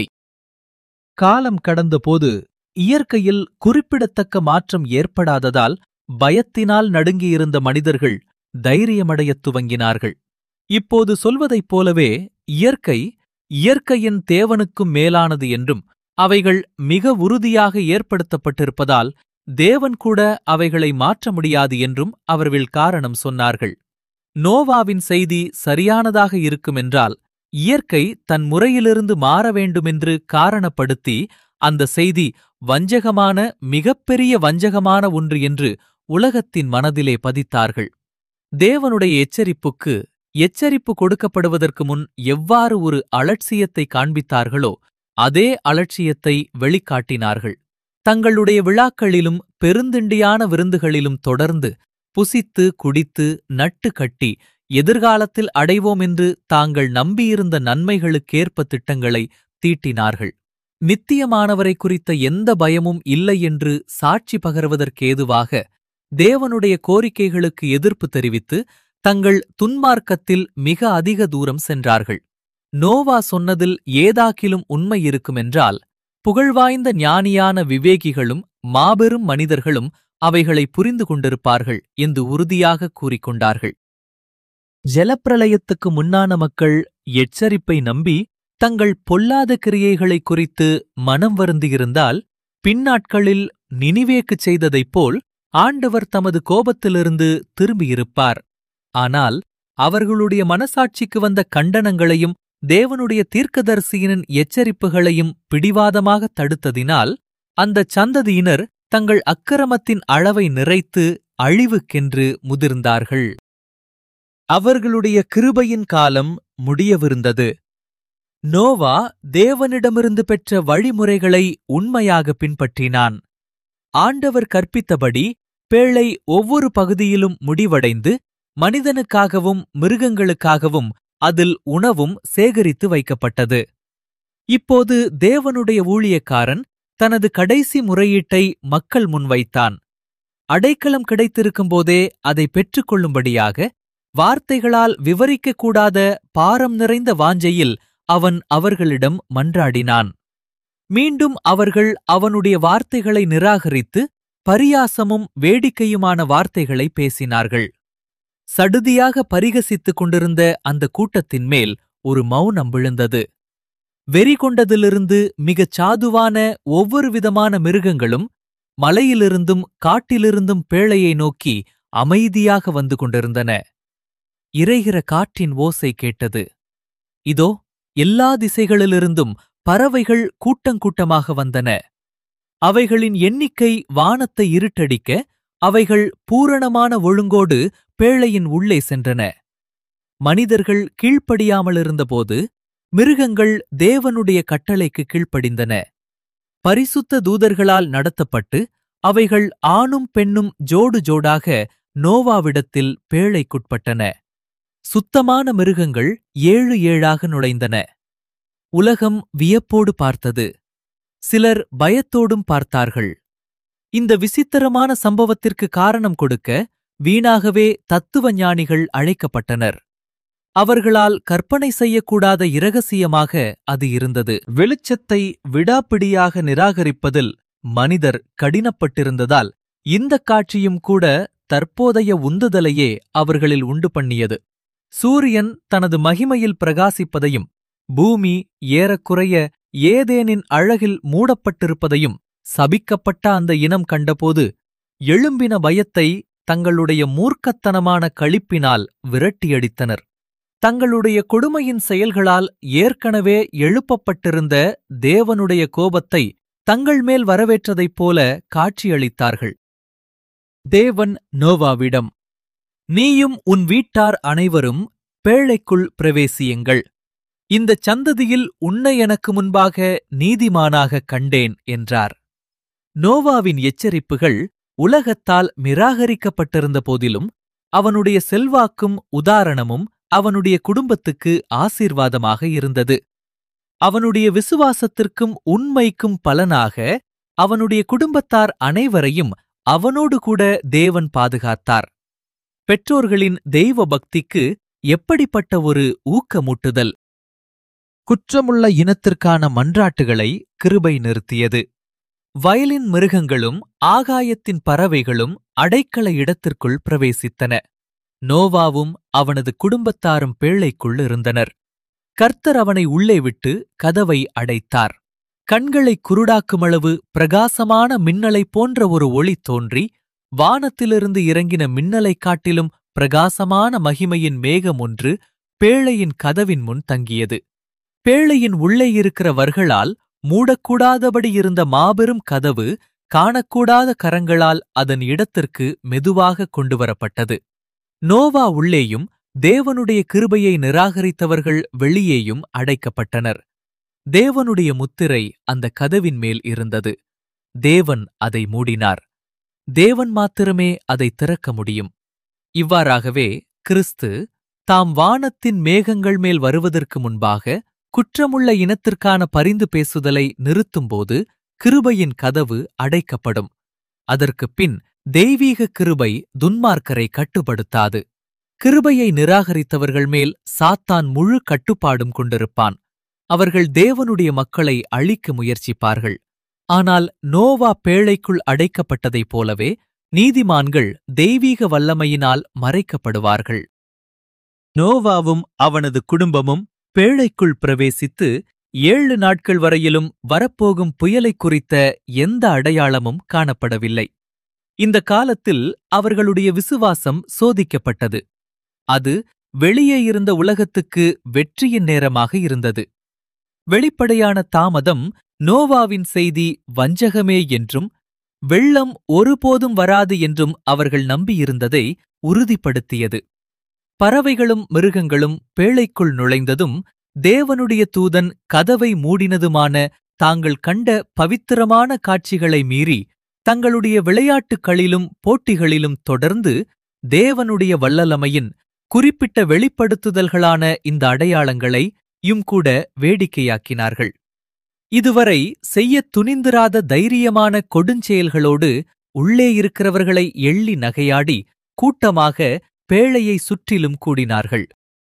காலம் கடந்தபோது இயற்கையில் குறிப்பிடத்தக்க மாற்றம் ஏற்படாததால் பயத்தினால் நடுங்கியிருந்த மனிதர்கள் தைரியமடையத் துவங்கினார்கள் இப்போது சொல்வதைப் போலவே இயற்கை இயற்கையின் தேவனுக்கும் மேலானது என்றும் அவைகள் மிக உறுதியாக ஏற்படுத்தப்பட்டிருப்பதால் தேவன் கூட அவைகளை மாற்ற முடியாது என்றும் அவர்கள் காரணம் சொன்னார்கள் நோவாவின் செய்தி சரியானதாக இருக்குமென்றால் இயற்கை தன் முறையிலிருந்து மாற வேண்டுமென்று காரணப்படுத்தி அந்த செய்தி வஞ்சகமான மிகப்பெரிய வஞ்சகமான ஒன்று என்று உலகத்தின் மனதிலே பதித்தார்கள் தேவனுடைய எச்சரிப்புக்கு எச்சரிப்பு கொடுக்கப்படுவதற்கு முன் எவ்வாறு ஒரு அலட்சியத்தை காண்பித்தார்களோ அதே அலட்சியத்தை வெளிக்காட்டினார்கள் தங்களுடைய விழாக்களிலும் பெருந்திண்டியான விருந்துகளிலும் தொடர்ந்து புசித்து குடித்து நட்டு கட்டி எதிர்காலத்தில் அடைவோம் என்று தாங்கள் நம்பியிருந்த நன்மைகளுக்கேற்ப திட்டங்களை தீட்டினார்கள் நித்தியமானவரை குறித்த எந்த பயமும் இல்லை என்று சாட்சி பகர்வதற்கேதுவாக தேவனுடைய கோரிக்கைகளுக்கு எதிர்ப்பு தெரிவித்து தங்கள் துன்மார்க்கத்தில் மிக அதிக தூரம் சென்றார்கள் நோவா சொன்னதில் ஏதாக்கிலும் உண்மை இருக்குமென்றால் புகழ்வாய்ந்த ஞானியான விவேகிகளும் மாபெரும் மனிதர்களும் அவைகளை புரிந்து கொண்டிருப்பார்கள் என்று உறுதியாக கூறிக்கொண்டார்கள் ஜலப்பிரளயத்துக்கு முன்னான மக்கள் எச்சரிப்பை நம்பி தங்கள் பொல்லாத கிரியைகளை குறித்து மனம் வருந்தியிருந்தால் பின்னாட்களில் நினிவேக்குச் செய்ததைப் போல் ஆண்டவர் தமது கோபத்திலிருந்து திரும்பியிருப்பார் ஆனால் அவர்களுடைய மனசாட்சிக்கு வந்த கண்டனங்களையும் தேவனுடைய தீர்க்கதரிசியின் எச்சரிப்புகளையும் பிடிவாதமாக தடுத்ததினால் அந்தச் சந்ததியினர் தங்கள் அக்கிரமத்தின் அளவை நிறைத்து அழிவுக்கென்று முதிர்ந்தார்கள் அவர்களுடைய கிருபையின் காலம் முடியவிருந்தது நோவா தேவனிடமிருந்து பெற்ற வழிமுறைகளை உண்மையாக பின்பற்றினான் ஆண்டவர் கற்பித்தபடி பேழை ஒவ்வொரு பகுதியிலும் முடிவடைந்து மனிதனுக்காகவும் மிருகங்களுக்காகவும் அதில் உணவும் சேகரித்து வைக்கப்பட்டது இப்போது தேவனுடைய ஊழியக்காரன் தனது கடைசி முறையீட்டை மக்கள் முன்வைத்தான் அடைக்கலம் கிடைத்திருக்கும்போதே அதை பெற்றுக்கொள்ளும்படியாக வார்த்தைகளால் விவரிக்கக்கூடாத பாரம் நிறைந்த வாஞ்சையில் அவன் அவர்களிடம் மன்றாடினான் மீண்டும் அவர்கள் அவனுடைய வார்த்தைகளை நிராகரித்து பரியாசமும் வேடிக்கையுமான வார்த்தைகளை பேசினார்கள் சடுதியாக பரிகசித்துக் கொண்டிருந்த அந்த கூட்டத்தின் மேல் ஒரு மௌனம் விழுந்தது வெறி கொண்டதிலிருந்து மிகச் சாதுவான ஒவ்வொரு விதமான மிருகங்களும் மலையிலிருந்தும் காட்டிலிருந்தும் பேழையை நோக்கி அமைதியாக வந்து கொண்டிருந்தன இறைகிற காற்றின் ஓசை கேட்டது இதோ எல்லா திசைகளிலிருந்தும் பறவைகள் கூட்டங்கூட்டமாக வந்தன அவைகளின் எண்ணிக்கை வானத்தை இருட்டடிக்க அவைகள் பூரணமான ஒழுங்கோடு பேழையின் உள்ளே சென்றன மனிதர்கள் கீழ்ப்படியாமலிருந்தபோது மிருகங்கள் தேவனுடைய கட்டளைக்கு கீழ்ப்படிந்தன பரிசுத்த தூதர்களால் நடத்தப்பட்டு அவைகள் ஆணும் பெண்ணும் ஜோடு ஜோடாக நோவாவிடத்தில் பேழைக்குட்பட்டன சுத்தமான மிருகங்கள் ஏழு ஏழாக நுழைந்தன உலகம் வியப்போடு பார்த்தது சிலர் பயத்தோடும் பார்த்தார்கள் இந்த விசித்திரமான சம்பவத்திற்கு காரணம் கொடுக்க வீணாகவே தத்துவ ஞானிகள் அழைக்கப்பட்டனர் அவர்களால் கற்பனை செய்யக்கூடாத இரகசியமாக அது இருந்தது வெளிச்சத்தை விடாப்பிடியாக நிராகரிப்பதில் மனிதர் கடினப்பட்டிருந்ததால் இந்தக் காட்சியும் கூட தற்போதைய உந்துதலையே அவர்களில் உண்டு பண்ணியது சூரியன் தனது மகிமையில் பிரகாசிப்பதையும் பூமி ஏறக்குறைய ஏதேனின் அழகில் மூடப்பட்டிருப்பதையும் சபிக்கப்பட்ட அந்த இனம் கண்டபோது எழும்பின பயத்தை தங்களுடைய மூர்க்கத்தனமான களிப்பினால் விரட்டியடித்தனர் தங்களுடைய கொடுமையின் செயல்களால் ஏற்கனவே எழுப்பப்பட்டிருந்த தேவனுடைய கோபத்தை தங்கள் மேல் வரவேற்றதைப் போல காட்சியளித்தார்கள் தேவன் நோவாவிடம் நீயும் உன் வீட்டார் அனைவரும் பேழைக்குள் பிரவேசியுங்கள் இந்தச் சந்ததியில் உன்னை எனக்கு முன்பாக நீதிமானாகக் கண்டேன் என்றார் நோவாவின் எச்சரிப்புகள் உலகத்தால் நிராகரிக்கப்பட்டிருந்த போதிலும் அவனுடைய செல்வாக்கும் உதாரணமும் அவனுடைய குடும்பத்துக்கு ஆசீர்வாதமாக இருந்தது அவனுடைய விசுவாசத்திற்கும் உண்மைக்கும் பலனாக அவனுடைய குடும்பத்தார் அனைவரையும் அவனோடு கூட தேவன் பாதுகாத்தார் பெற்றோர்களின் தெய்வ பக்திக்கு எப்படிப்பட்ட ஒரு ஊக்கமூட்டுதல் குற்றமுள்ள இனத்திற்கான மன்றாட்டுகளை கிருபை நிறுத்தியது வயலின் மிருகங்களும் ஆகாயத்தின் பறவைகளும் அடைக்கல இடத்திற்குள் பிரவேசித்தன நோவாவும் அவனது குடும்பத்தாரும் பேழைக்குள் இருந்தனர் கர்த்தர் அவனை உள்ளே விட்டு கதவை அடைத்தார் கண்களை குருடாக்குமளவு பிரகாசமான மின்னலைப் போன்ற ஒரு ஒளி தோன்றி வானத்திலிருந்து இறங்கின மின்னலைக் காட்டிலும் பிரகாசமான மகிமையின் மேகம் ஒன்று பேழையின் கதவின் முன் தங்கியது பேழையின் உள்ளே இருக்கிறவர்களால் மூடக்கூடாதபடி இருந்த மாபெரும் கதவு காணக்கூடாத கரங்களால் அதன் இடத்திற்கு மெதுவாக கொண்டுவரப்பட்டது நோவா உள்ளேயும் தேவனுடைய கிருபையை நிராகரித்தவர்கள் வெளியேயும் அடைக்கப்பட்டனர் தேவனுடைய முத்திரை அந்த கதவின் மேல் இருந்தது தேவன் அதை மூடினார் தேவன் மாத்திரமே அதை திறக்க முடியும் இவ்வாறாகவே கிறிஸ்து தாம் வானத்தின் மேகங்கள் மேல் வருவதற்கு முன்பாக குற்றமுள்ள இனத்திற்கான பரிந்து பேசுதலை நிறுத்தும்போது கிருபையின் கதவு அடைக்கப்படும் அதற்குப் பின் தெய்வீக கிருபை துன்மார்க்கரை கட்டுப்படுத்தாது கிருபையை நிராகரித்தவர்கள் மேல் சாத்தான் முழு கட்டுப்பாடும் கொண்டிருப்பான் அவர்கள் தேவனுடைய மக்களை அழிக்க முயற்சிப்பார்கள் ஆனால் நோவா பேழைக்குள் அடைக்கப்பட்டதைப் போலவே நீதிமான்கள் தெய்வீக வல்லமையினால் மறைக்கப்படுவார்கள் நோவாவும் அவனது குடும்பமும் பேழைக்குள் பிரவேசித்து ஏழு நாட்கள் வரையிலும் வரப்போகும் புயலை குறித்த எந்த அடையாளமும் காணப்படவில்லை இந்த காலத்தில் அவர்களுடைய விசுவாசம் சோதிக்கப்பட்டது அது வெளியே இருந்த உலகத்துக்கு வெற்றியின் நேரமாக இருந்தது வெளிப்படையான தாமதம் நோவாவின் செய்தி வஞ்சகமே என்றும் வெள்ளம் ஒருபோதும் வராது என்றும் அவர்கள் நம்பியிருந்ததை உறுதிப்படுத்தியது பறவைகளும் மிருகங்களும் பேழைக்குள் நுழைந்ததும் தேவனுடைய தூதன் கதவை மூடினதுமான தாங்கள் கண்ட பவித்திரமான காட்சிகளை மீறி தங்களுடைய விளையாட்டுகளிலும் போட்டிகளிலும் தொடர்ந்து தேவனுடைய வல்லலமையின் குறிப்பிட்ட வெளிப்படுத்துதல்களான இந்த அடையாளங்களை யும் கூட வேடிக்கையாக்கினார்கள் இதுவரை செய்யத் துணிந்திராத தைரியமான கொடுஞ்செயல்களோடு உள்ளே இருக்கிறவர்களை எள்ளி நகையாடி கூட்டமாக பேழையை சுற்றிலும் கூடினார்கள்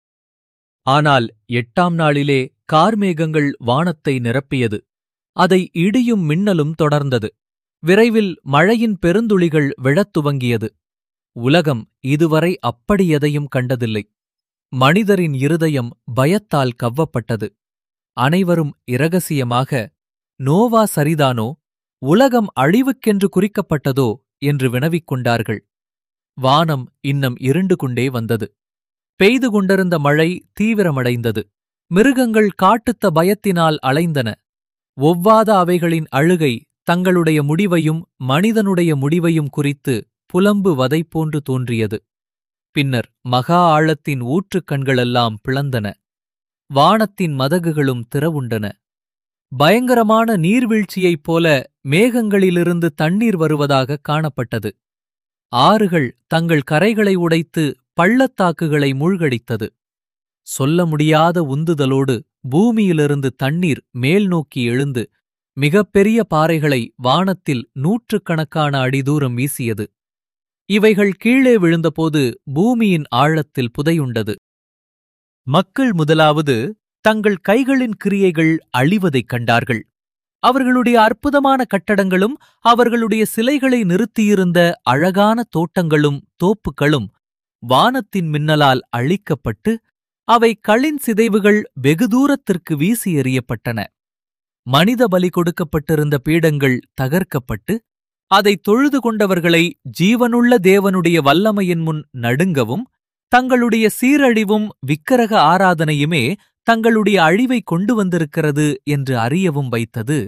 ஆனால் எட்டாம் நாளிலே கார்மேகங்கள் வானத்தை நிரப்பியது அதை இடியும் மின்னலும் தொடர்ந்தது விரைவில் மழையின் பெருந்துளிகள் விழத் துவங்கியது உலகம் இதுவரை அப்படி எதையும் கண்டதில்லை மனிதரின் இருதயம் பயத்தால் கவ்வப்பட்டது அனைவரும் இரகசியமாக நோவா சரிதானோ உலகம் அழிவுக்கென்று குறிக்கப்பட்டதோ என்று வினவிக் கொண்டார்கள் வானம் இன்னம் இருண்டு கொண்டே வந்தது பெய்து கொண்டிருந்த மழை தீவிரமடைந்தது மிருகங்கள் காட்டுத்த பயத்தினால் அலைந்தன ஒவ்வாத அவைகளின் அழுகை தங்களுடைய முடிவையும் மனிதனுடைய முடிவையும் குறித்து புலம்பு வதை போன்று தோன்றியது பின்னர் மகா ஆழத்தின் ஊற்றுக் கண்களெல்லாம் பிளந்தன வானத்தின் மதகுகளும் திறவுண்டன பயங்கரமான நீர்வீழ்ச்சியைப் போல மேகங்களிலிருந்து தண்ணீர் வருவதாக காணப்பட்டது ஆறுகள் தங்கள் கரைகளை உடைத்து பள்ளத்தாக்குகளை மூழ்கடித்தது சொல்ல முடியாத உந்துதலோடு பூமியிலிருந்து தண்ணீர் மேல் நோக்கி எழுந்து மிகப்பெரிய பாறைகளை வானத்தில் நூற்றுக்கணக்கான அடி தூரம் வீசியது இவைகள் கீழே விழுந்தபோது பூமியின் ஆழத்தில் புதையுண்டது மக்கள் முதலாவது தங்கள் கைகளின் கிரியைகள் அழிவதைக் கண்டார்கள் அவர்களுடைய அற்புதமான கட்டடங்களும் அவர்களுடைய சிலைகளை நிறுத்தியிருந்த அழகான தோட்டங்களும் தோப்புகளும் வானத்தின் மின்னலால் அழிக்கப்பட்டு அவை களின் சிதைவுகள் வெகு தூரத்திற்கு வீசி எறியப்பட்டன மனித பலி கொடுக்கப்பட்டிருந்த பீடங்கள் தகர்க்கப்பட்டு அதை தொழுது கொண்டவர்களை ஜீவனுள்ள தேவனுடைய வல்லமையின் முன் நடுங்கவும் தங்களுடைய சீரழிவும் விக்கிரக ஆராதனையுமே தங்களுடைய அழிவை கொண்டு வந்திருக்கிறது என்று அறியவும் வைத்தது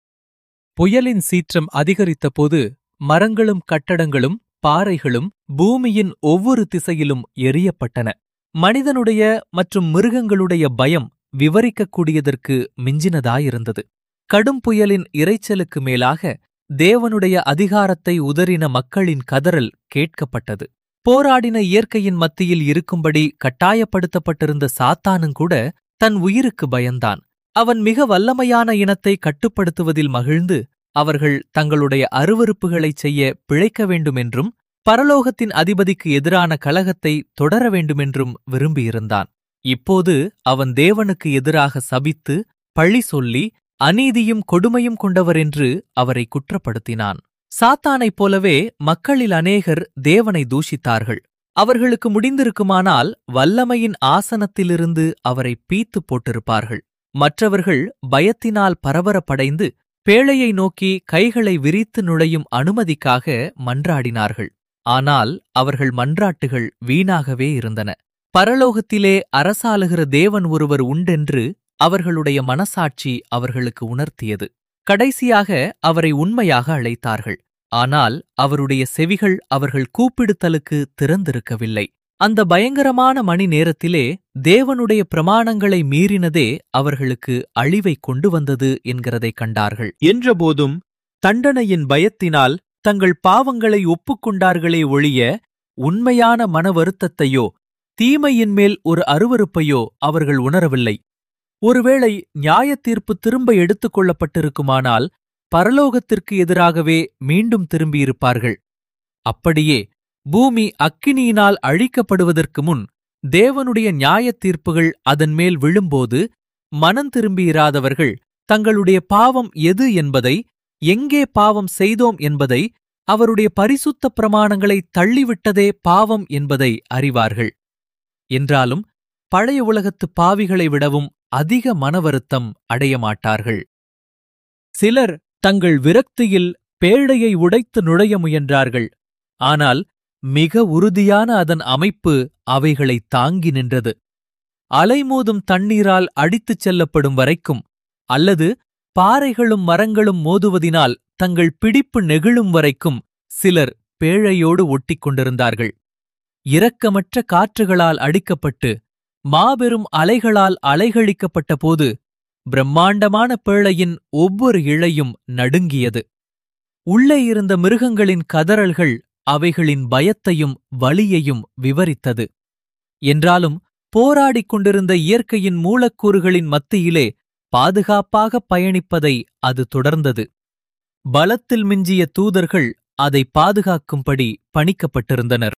புயலின் சீற்றம் அதிகரித்தபோது மரங்களும் கட்டடங்களும் பாறைகளும் பூமியின் ஒவ்வொரு திசையிலும் எரியப்பட்டன மனிதனுடைய மற்றும் மிருகங்களுடைய பயம் விவரிக்கக்கூடியதற்கு மிஞ்சினதாயிருந்தது கடும் புயலின் இரைச்சலுக்கு மேலாக தேவனுடைய அதிகாரத்தை உதறின மக்களின் கதறல் கேட்கப்பட்டது போராடின இயற்கையின் மத்தியில் இருக்கும்படி கட்டாயப்படுத்தப்பட்டிருந்த சாத்தானுங்கூட தன் உயிருக்கு பயந்தான் அவன் மிக வல்லமையான இனத்தை கட்டுப்படுத்துவதில் மகிழ்ந்து அவர்கள் தங்களுடைய அருவருப்புகளைச் செய்ய பிழைக்க வேண்டுமென்றும் பரலோகத்தின் அதிபதிக்கு எதிரான கலகத்தை தொடர வேண்டுமென்றும் விரும்பியிருந்தான் இப்போது அவன் தேவனுக்கு எதிராக சபித்து பழி சொல்லி அநீதியும் கொடுமையும் கொண்டவர் என்று அவரை குற்றப்படுத்தினான் சாத்தானைப் போலவே மக்களில் அநேகர் தேவனை தூஷித்தார்கள் அவர்களுக்கு முடிந்திருக்குமானால் வல்லமையின் ஆசனத்திலிருந்து அவரை பீத்து போட்டிருப்பார்கள் மற்றவர்கள் பயத்தினால் பரபரப்படைந்து பேழையை நோக்கி கைகளை விரித்து நுழையும் அனுமதிக்காக மன்றாடினார்கள் ஆனால் அவர்கள் மன்றாட்டுகள் வீணாகவே இருந்தன பரலோகத்திலே அரசாளுகிற தேவன் ஒருவர் உண்டென்று அவர்களுடைய மனசாட்சி அவர்களுக்கு உணர்த்தியது கடைசியாக அவரை உண்மையாக அழைத்தார்கள் ஆனால் அவருடைய செவிகள் அவர்கள் கூப்பிடுத்தலுக்கு திறந்திருக்கவில்லை அந்த பயங்கரமான மணி நேரத்திலே தேவனுடைய பிரமாணங்களை மீறினதே அவர்களுக்கு அழிவை கொண்டு வந்தது என்கிறதைக் கண்டார்கள் என்றபோதும் தண்டனையின் பயத்தினால் தங்கள் பாவங்களை ஒப்புக்கொண்டார்களே ஒழிய உண்மையான மன வருத்தத்தையோ தீமையின் மேல் ஒரு அருவருப்பையோ அவர்கள் உணரவில்லை ஒருவேளை நியாயத்தீர்ப்பு திரும்ப எடுத்துக் கொள்ளப்பட்டிருக்குமானால் பரலோகத்திற்கு எதிராகவே மீண்டும் திரும்பியிருப்பார்கள் அப்படியே பூமி அக்கினியினால் அழிக்கப்படுவதற்கு முன் தேவனுடைய நியாயத் தீர்ப்புகள் அதன் மேல் விழும்போது மனம் திரும்பியிராதவர்கள் தங்களுடைய பாவம் எது என்பதை எங்கே பாவம் செய்தோம் என்பதை அவருடைய பரிசுத்த பிரமாணங்களை தள்ளிவிட்டதே பாவம் என்பதை அறிவார்கள் என்றாலும் பழைய உலகத்து பாவிகளை விடவும் அதிக மனவருத்தம் அடைய மாட்டார்கள் சிலர் தங்கள் விரக்தியில் பேழையை உடைத்து நுழைய முயன்றார்கள் ஆனால் மிக உறுதியான அதன் அமைப்பு அவைகளை தாங்கி நின்றது அலைமோதும் தண்ணீரால் அடித்துச் செல்லப்படும் வரைக்கும் அல்லது பாறைகளும் மரங்களும் மோதுவதினால் தங்கள் பிடிப்பு நெகிழும் வரைக்கும் சிலர் பேழையோடு ஒட்டிக் கொண்டிருந்தார்கள் இரக்கமற்ற காற்றுகளால் அடிக்கப்பட்டு மாபெரும் அலைகளால் அலைகழிக்கப்பட்ட போது பிரம்மாண்டமான பேழையின் ஒவ்வொரு இழையும் நடுங்கியது உள்ளே இருந்த மிருகங்களின் கதறல்கள் அவைகளின் பயத்தையும் வலியையும் விவரித்தது என்றாலும் போராடிக் கொண்டிருந்த இயற்கையின் மூலக்கூறுகளின் மத்தியிலே பாதுகாப்பாக பயணிப்பதை அது தொடர்ந்தது பலத்தில் மிஞ்சிய தூதர்கள் அதை பாதுகாக்கும்படி பணிக்கப்பட்டிருந்தனர்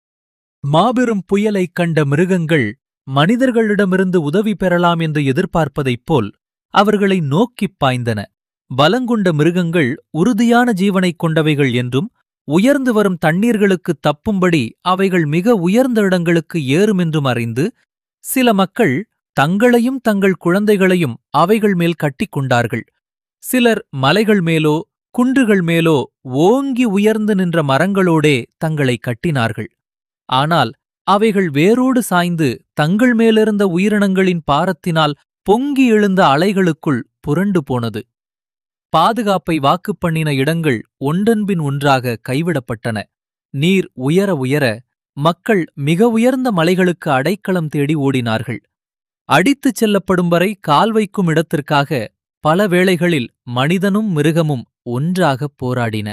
மாபெரும் புயலைக் கண்ட மிருகங்கள் மனிதர்களிடமிருந்து உதவி பெறலாம் என்று எதிர்பார்ப்பதைப் போல் அவர்களை நோக்கிப் பாய்ந்தன பலங்குண்ட மிருகங்கள் உறுதியான ஜீவனைக் கொண்டவைகள் என்றும் உயர்ந்து வரும் தண்ணீர்களுக்கு தப்பும்படி அவைகள் மிக உயர்ந்த இடங்களுக்கு ஏறுமென்றும் அறிந்து சில மக்கள் தங்களையும் தங்கள் குழந்தைகளையும் அவைகள் மேல் கட்டிக் கொண்டார்கள் சிலர் மலைகள் மேலோ குன்றுகள் மேலோ ஓங்கி உயர்ந்து நின்ற மரங்களோடே தங்களை கட்டினார்கள் ஆனால் அவைகள் வேரோடு சாய்ந்து தங்கள் மேலிருந்த உயிரினங்களின் பாரத்தினால் பொங்கி எழுந்த அலைகளுக்குள் புரண்டு போனது பாதுகாப்பை வாக்குப் பண்ணின இடங்கள் ஒன்றன்பின் ஒன்றாக கைவிடப்பட்டன நீர் உயர உயர மக்கள் மிக உயர்ந்த மலைகளுக்கு அடைக்கலம் தேடி ஓடினார்கள் அடித்துச் செல்லப்படும் வரை கால் வைக்கும் இடத்திற்காக பல வேளைகளில் மனிதனும் மிருகமும் ஒன்றாகப் போராடின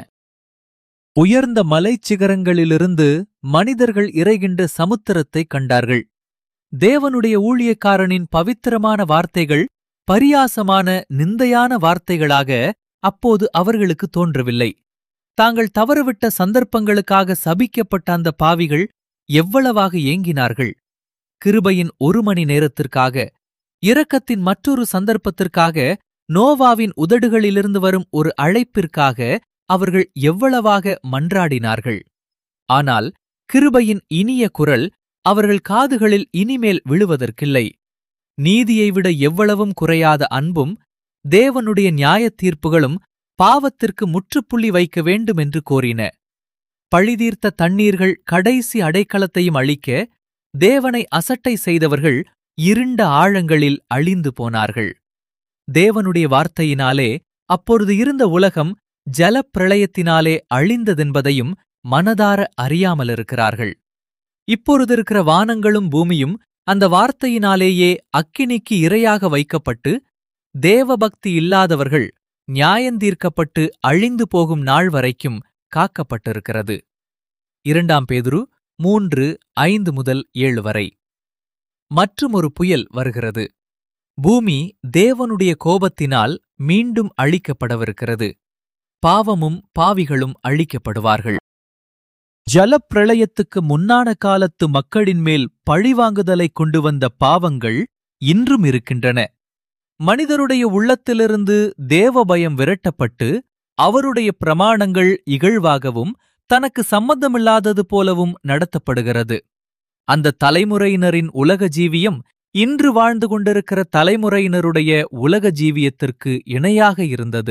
உயர்ந்த மலைச்சிகரங்களிலிருந்து மனிதர்கள் இறைகின்ற சமுத்திரத்தைக் கண்டார்கள் தேவனுடைய ஊழியக்காரனின் பவித்திரமான வார்த்தைகள் பரியாசமான நிந்தையான வார்த்தைகளாக அப்போது அவர்களுக்கு தோன்றவில்லை தாங்கள் தவறவிட்ட சந்தர்ப்பங்களுக்காக சபிக்கப்பட்ட அந்த பாவிகள் எவ்வளவாக ஏங்கினார்கள் கிருபையின் ஒரு மணி நேரத்திற்காக இரக்கத்தின் மற்றொரு சந்தர்ப்பத்திற்காக நோவாவின் உதடுகளிலிருந்து வரும் ஒரு அழைப்பிற்காக அவர்கள் எவ்வளவாக மன்றாடினார்கள் ஆனால் கிருபையின் இனிய குரல் அவர்கள் காதுகளில் இனிமேல் விழுவதற்கில்லை நீதியை விட எவ்வளவும் குறையாத அன்பும் தேவனுடைய நியாயத் தீர்ப்புகளும் பாவத்திற்கு முற்றுப்புள்ளி வைக்க வேண்டும் என்று கோரின பழிதீர்த்த தண்ணீர்கள் கடைசி அடைக்கலத்தையும் அழிக்க தேவனை அசட்டை செய்தவர்கள் இருண்ட ஆழங்களில் அழிந்து போனார்கள் தேவனுடைய வார்த்தையினாலே அப்பொழுது இருந்த உலகம் ஜலப்பிரளயத்தினாலே அழிந்ததென்பதையும் மனதார அறியாமலிருக்கிறார்கள் இப்பொழுது இருக்கிற வானங்களும் பூமியும் அந்த வார்த்தையினாலேயே அக்கினிக்கு இரையாக வைக்கப்பட்டு தேவபக்தி இல்லாதவர்கள் நியாயந்தீர்க்கப்பட்டு அழிந்து போகும் நாள் வரைக்கும் காக்கப்பட்டிருக்கிறது இரண்டாம் பேதுரு மூன்று ஐந்து முதல் ஏழு வரை மற்றுமொரு புயல் வருகிறது பூமி தேவனுடைய கோபத்தினால் மீண்டும் அழிக்கப்படவிருக்கிறது பாவமும் பாவிகளும் அழிக்கப்படுவார்கள் ஜலப்பிரளயத்துக்கு முன்னான காலத்து மக்களின் மேல் பழிவாங்குதலைக் கொண்டு வந்த பாவங்கள் இன்றும் இருக்கின்றன மனிதருடைய உள்ளத்திலிருந்து தேவபயம் விரட்டப்பட்டு அவருடைய பிரமாணங்கள் இகழ்வாகவும் தனக்கு சம்மந்தமில்லாதது போலவும் நடத்தப்படுகிறது அந்த தலைமுறையினரின் உலக ஜீவியம் இன்று வாழ்ந்து கொண்டிருக்கிற தலைமுறையினருடைய உலக ஜீவியத்திற்கு இணையாக இருந்தது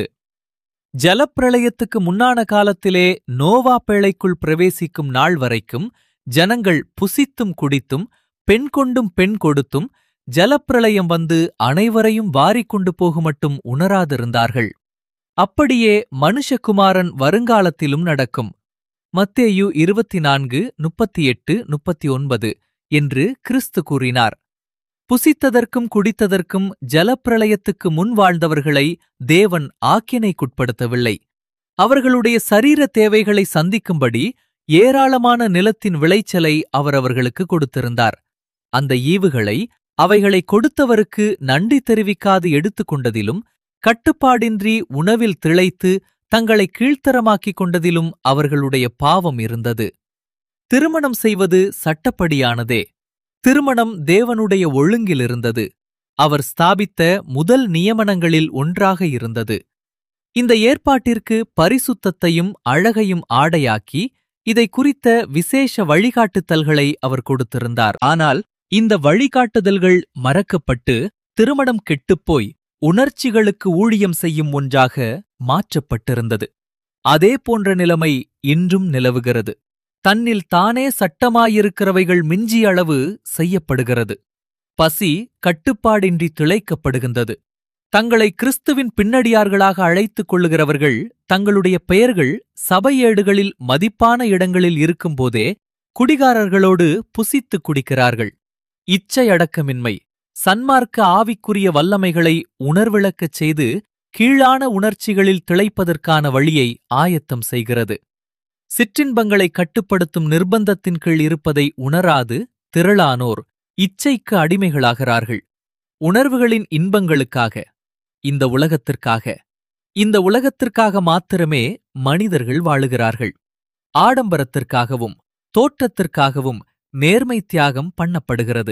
ஜலப்பிரளயத்துக்கு முன்னான காலத்திலே நோவா பேழைக்குள் பிரவேசிக்கும் நாள் வரைக்கும் ஜனங்கள் புசித்தும் குடித்தும் பெண் கொண்டும் பெண் கொடுத்தும் ஜலப்பிரளயம் வந்து அனைவரையும் வாரிக்கொண்டு போகுமட்டும் உணராதிருந்தார்கள் அப்படியே மனுஷகுமாரன் வருங்காலத்திலும் நடக்கும் மத்தேயு இருபத்தி நான்கு முப்பத்தி எட்டு முப்பத்தி ஒன்பது என்று கிறிஸ்து கூறினார் புசித்ததற்கும் குடித்ததற்கும் ஜலப்பிரளயத்துக்கு முன் வாழ்ந்தவர்களை தேவன் ஆக்கினைக்குட்படுத்தவில்லை அவர்களுடைய சரீர தேவைகளை சந்திக்கும்படி ஏராளமான நிலத்தின் விளைச்சலை அவர் அவர்களுக்கு கொடுத்திருந்தார் அந்த ஈவுகளை அவைகளை கொடுத்தவருக்கு நன்றி தெரிவிக்காது எடுத்துக்கொண்டதிலும் கட்டுப்பாடின்றி உணவில் திளைத்து தங்களை கீழ்த்தரமாக்கிக் கொண்டதிலும் அவர்களுடைய பாவம் இருந்தது திருமணம் செய்வது சட்டப்படியானதே திருமணம் தேவனுடைய ஒழுங்கில் இருந்தது அவர் ஸ்தாபித்த முதல் நியமனங்களில் ஒன்றாக இருந்தது இந்த ஏற்பாட்டிற்கு பரிசுத்தத்தையும் அழகையும் ஆடையாக்கி இதை குறித்த விசேஷ வழிகாட்டுதல்களை அவர் கொடுத்திருந்தார் ஆனால் இந்த வழிகாட்டுதல்கள் மறக்கப்பட்டு திருமணம் கெட்டுப்போய் உணர்ச்சிகளுக்கு ஊழியம் செய்யும் ஒன்றாக மாற்றப்பட்டிருந்தது அதே போன்ற நிலைமை இன்றும் நிலவுகிறது தன்னில் தானே சட்டமாயிருக்கிறவைகள் மிஞ்சிய அளவு செய்யப்படுகிறது பசி கட்டுப்பாடின்றி திளைக்கப்படுகின்றது தங்களை கிறிஸ்துவின் பின்னடியார்களாக அழைத்துக் கொள்ளுகிறவர்கள் தங்களுடைய பெயர்கள் சபையேடுகளில் மதிப்பான இடங்களில் இருக்கும்போதே குடிகாரர்களோடு புசித்துக் குடிக்கிறார்கள் இச்சையடக்கமின்மை சன்மார்க்க ஆவிக்குரிய வல்லமைகளை உணர்விளக்கச் செய்து கீழான உணர்ச்சிகளில் திளைப்பதற்கான வழியை ஆயத்தம் செய்கிறது சிற்றின்பங்களை கட்டுப்படுத்தும் நிர்பந்தத்தின் கீழ் இருப்பதை உணராது திரளானோர் இச்சைக்கு அடிமைகளாகிறார்கள் உணர்வுகளின் இன்பங்களுக்காக இந்த உலகத்திற்காக இந்த உலகத்திற்காக மாத்திரமே மனிதர்கள் வாழுகிறார்கள் ஆடம்பரத்திற்காகவும் தோற்றத்திற்காகவும் நேர்மை தியாகம் பண்ணப்படுகிறது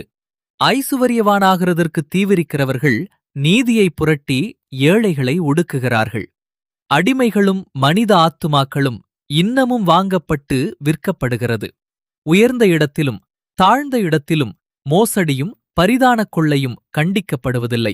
ஐசுவரியவானாகிறதற்கு தீவிரிக்கிறவர்கள் நீதியை புரட்டி ஏழைகளை ஒடுக்குகிறார்கள் அடிமைகளும் மனித ஆத்துமாக்களும் இன்னமும் வாங்கப்பட்டு விற்கப்படுகிறது உயர்ந்த இடத்திலும் தாழ்ந்த இடத்திலும் மோசடியும் பரிதானக் கொள்ளையும் கண்டிக்கப்படுவதில்லை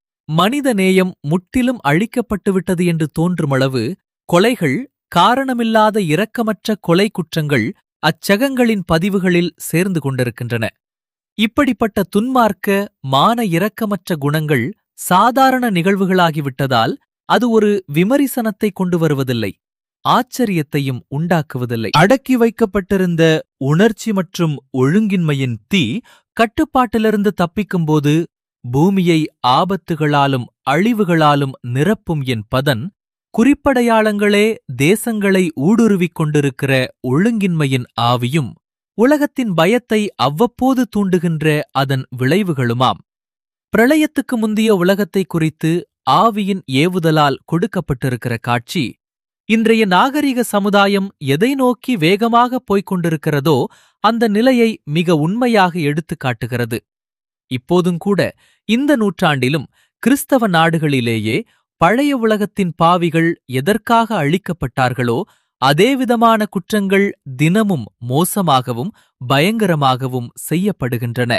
மனித நேயம் முற்றிலும் அழிக்கப்பட்டுவிட்டது என்று தோன்றுமளவு கொலைகள் காரணமில்லாத இரக்கமற்ற கொலை குற்றங்கள் அச்சகங்களின் பதிவுகளில் சேர்ந்து கொண்டிருக்கின்றன இப்படிப்பட்ட துன்மார்க்க மான இரக்கமற்ற குணங்கள் சாதாரண நிகழ்வுகளாகிவிட்டதால் அது ஒரு விமரிசனத்தை கொண்டு வருவதில்லை ஆச்சரியத்தையும் உண்டாக்குவதில்லை அடக்கி வைக்கப்பட்டிருந்த உணர்ச்சி மற்றும் ஒழுங்கின்மையின் தீ கட்டுப்பாட்டிலிருந்து தப்பிக்கும்போது பூமியை ஆபத்துகளாலும் அழிவுகளாலும் நிரப்பும் என் பதன் குறிப்படையாளங்களே தேசங்களை ஊடுருவிக் கொண்டிருக்கிற ஒழுங்கின்மையின் ஆவியும் உலகத்தின் பயத்தை அவ்வப்போது தூண்டுகின்ற அதன் விளைவுகளுமாம் பிரளயத்துக்கு முந்திய உலகத்தை குறித்து ஆவியின் ஏவுதலால் கொடுக்கப்பட்டிருக்கிற காட்சி இன்றைய நாகரிக சமுதாயம் எதை நோக்கி வேகமாக போய்க் கொண்டிருக்கிறதோ அந்த நிலையை மிக உண்மையாக எடுத்துக் காட்டுகிறது இப்போதும் கூட இந்த நூற்றாண்டிலும் கிறிஸ்தவ நாடுகளிலேயே பழைய உலகத்தின் பாவிகள் எதற்காக அழிக்கப்பட்டார்களோ அதேவிதமான குற்றங்கள் தினமும் மோசமாகவும் பயங்கரமாகவும் செய்யப்படுகின்றன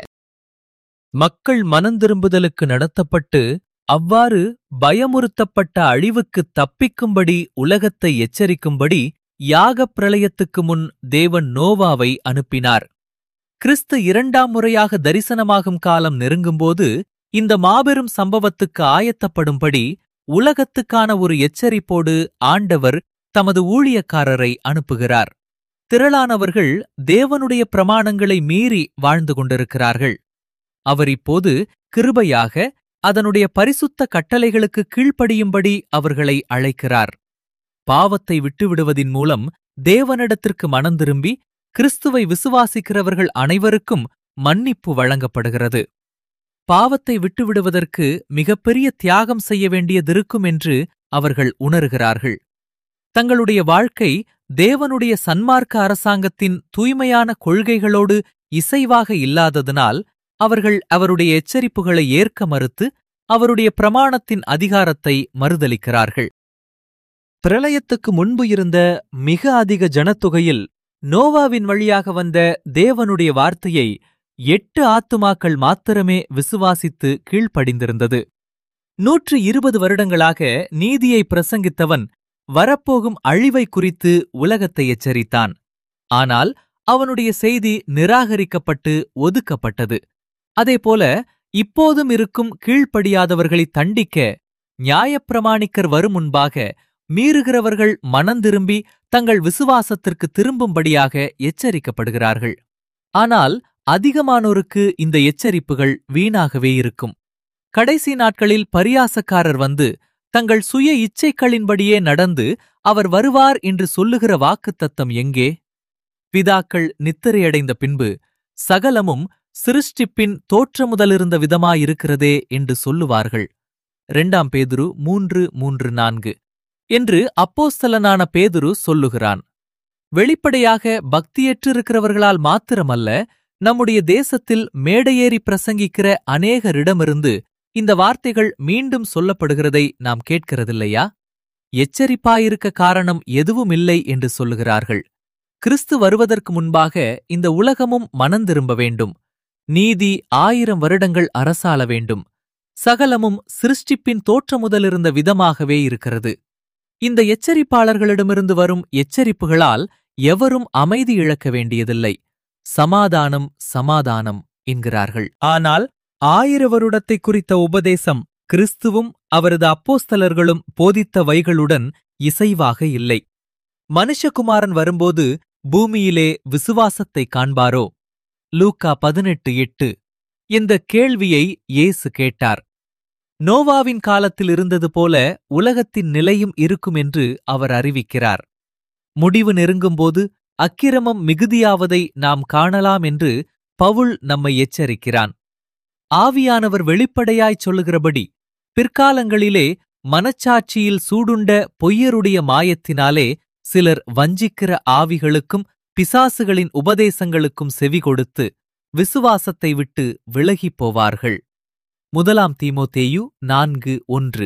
மக்கள் மனந்திரும்புதலுக்கு நடத்தப்பட்டு அவ்வாறு பயமுறுத்தப்பட்ட அழிவுக்கு தப்பிக்கும்படி உலகத்தை எச்சரிக்கும்படி யாகப் பிரளயத்துக்கு முன் தேவன் நோவாவை அனுப்பினார் கிறிஸ்து இரண்டாம் முறையாக தரிசனமாகும் காலம் நெருங்கும்போது இந்த மாபெரும் சம்பவத்துக்கு ஆயத்தப்படும்படி உலகத்துக்கான ஒரு எச்சரிப்போடு ஆண்டவர் தமது ஊழியக்காரரை அனுப்புகிறார் திரளானவர்கள் தேவனுடைய பிரமாணங்களை மீறி வாழ்ந்து கொண்டிருக்கிறார்கள் அவர் இப்போது கிருபையாக அதனுடைய பரிசுத்த கட்டளைகளுக்கு கீழ்ப்படியும்படி அவர்களை அழைக்கிறார் பாவத்தை விட்டுவிடுவதின் மூலம் தேவனிடத்திற்கு மனந்திரும்பி கிறிஸ்துவை விசுவாசிக்கிறவர்கள் அனைவருக்கும் மன்னிப்பு வழங்கப்படுகிறது பாவத்தை விட்டுவிடுவதற்கு மிகப்பெரிய தியாகம் செய்ய வேண்டியதிருக்கும் என்று அவர்கள் உணர்கிறார்கள் தங்களுடைய வாழ்க்கை தேவனுடைய சன்மார்க்க அரசாங்கத்தின் தூய்மையான கொள்கைகளோடு இசைவாக இல்லாததனால் அவர்கள் அவருடைய எச்சரிப்புகளை ஏற்க மறுத்து அவருடைய பிரமாணத்தின் அதிகாரத்தை மறுதலிக்கிறார்கள் பிரளயத்துக்கு முன்பு இருந்த மிக அதிக ஜனத்தொகையில் நோவாவின் வழியாக வந்த தேவனுடைய வார்த்தையை எட்டு ஆத்துமாக்கள் மாத்திரமே விசுவாசித்து கீழ்ப்படிந்திருந்தது நூற்று இருபது வருடங்களாக நீதியை பிரசங்கித்தவன் வரப்போகும் அழிவை குறித்து உலகத்தை எச்சரித்தான் ஆனால் அவனுடைய செய்தி நிராகரிக்கப்பட்டு ஒதுக்கப்பட்டது அதேபோல இப்போதும் இருக்கும் கீழ்ப்படியாதவர்களை தண்டிக்க நியாயப்பிரமாணிக்கர் வரும் முன்பாக மீறுகிறவர்கள் மனந்திரும்பி தங்கள் விசுவாசத்திற்கு திரும்பும்படியாக எச்சரிக்கப்படுகிறார்கள் ஆனால் அதிகமானோருக்கு இந்த எச்சரிப்புகள் வீணாகவே இருக்கும் கடைசி நாட்களில் பரியாசக்காரர் வந்து தங்கள் சுய இச்சைகளின்படியே நடந்து அவர் வருவார் என்று சொல்லுகிற வாக்குத்தத்தம் எங்கே பிதாக்கள் நித்திரையடைந்த பின்பு சகலமும் சிருஷ்டிப்பின் தோற்றமுதலிருந்த விதமாயிருக்கிறதே என்று சொல்லுவார்கள் இரண்டாம் பேதுரு மூன்று மூன்று நான்கு என்று அப்போஸ்தலனான பேதுரு சொல்லுகிறான் வெளிப்படையாக பக்தியற்றிருக்கிறவர்களால் மாத்திரமல்ல நம்முடைய தேசத்தில் மேடையேறி பிரசங்கிக்கிற அநேகரிடமிருந்து இந்த வார்த்தைகள் மீண்டும் சொல்லப்படுகிறதை நாம் கேட்கிறதில்லையா எச்சரிப்பாயிருக்க காரணம் எதுவுமில்லை என்று சொல்லுகிறார்கள் கிறிஸ்து வருவதற்கு முன்பாக இந்த உலகமும் மனந்திரும்ப வேண்டும் நீதி ஆயிரம் வருடங்கள் அரசாள வேண்டும் சகலமும் சிருஷ்டிப்பின் தோற்றமுதலிருந்த விதமாகவே இருக்கிறது இந்த எச்சரிப்பாளர்களிடமிருந்து வரும் எச்சரிப்புகளால் எவரும் அமைதி இழக்க வேண்டியதில்லை சமாதானம் சமாதானம் என்கிறார்கள் ஆனால் ஆயிர வருடத்தை குறித்த உபதேசம் கிறிஸ்துவும் அவரது அப்போஸ்தலர்களும் போதித்த வைகளுடன் இசைவாக இல்லை மனுஷகுமாரன் வரும்போது பூமியிலே விசுவாசத்தை காண்பாரோ லூக்கா பதினெட்டு எட்டு இந்த கேள்வியை இயேசு கேட்டார் நோவாவின் காலத்தில் இருந்தது போல உலகத்தின் நிலையும் இருக்கும் என்று அவர் அறிவிக்கிறார் முடிவு நெருங்கும்போது அக்கிரமம் மிகுதியாவதை நாம் காணலாம் என்று பவுல் நம்மை எச்சரிக்கிறான் ஆவியானவர் வெளிப்படையாய் சொல்லுகிறபடி பிற்காலங்களிலே மனச்சாட்சியில் சூடுண்ட பொய்யருடைய மாயத்தினாலே சிலர் வஞ்சிக்கிற ஆவிகளுக்கும் பிசாசுகளின் உபதேசங்களுக்கும் செவி கொடுத்து விசுவாசத்தை விட்டு விலகிப் போவார்கள் முதலாம் தீமோத்தேயு நான்கு ஒன்று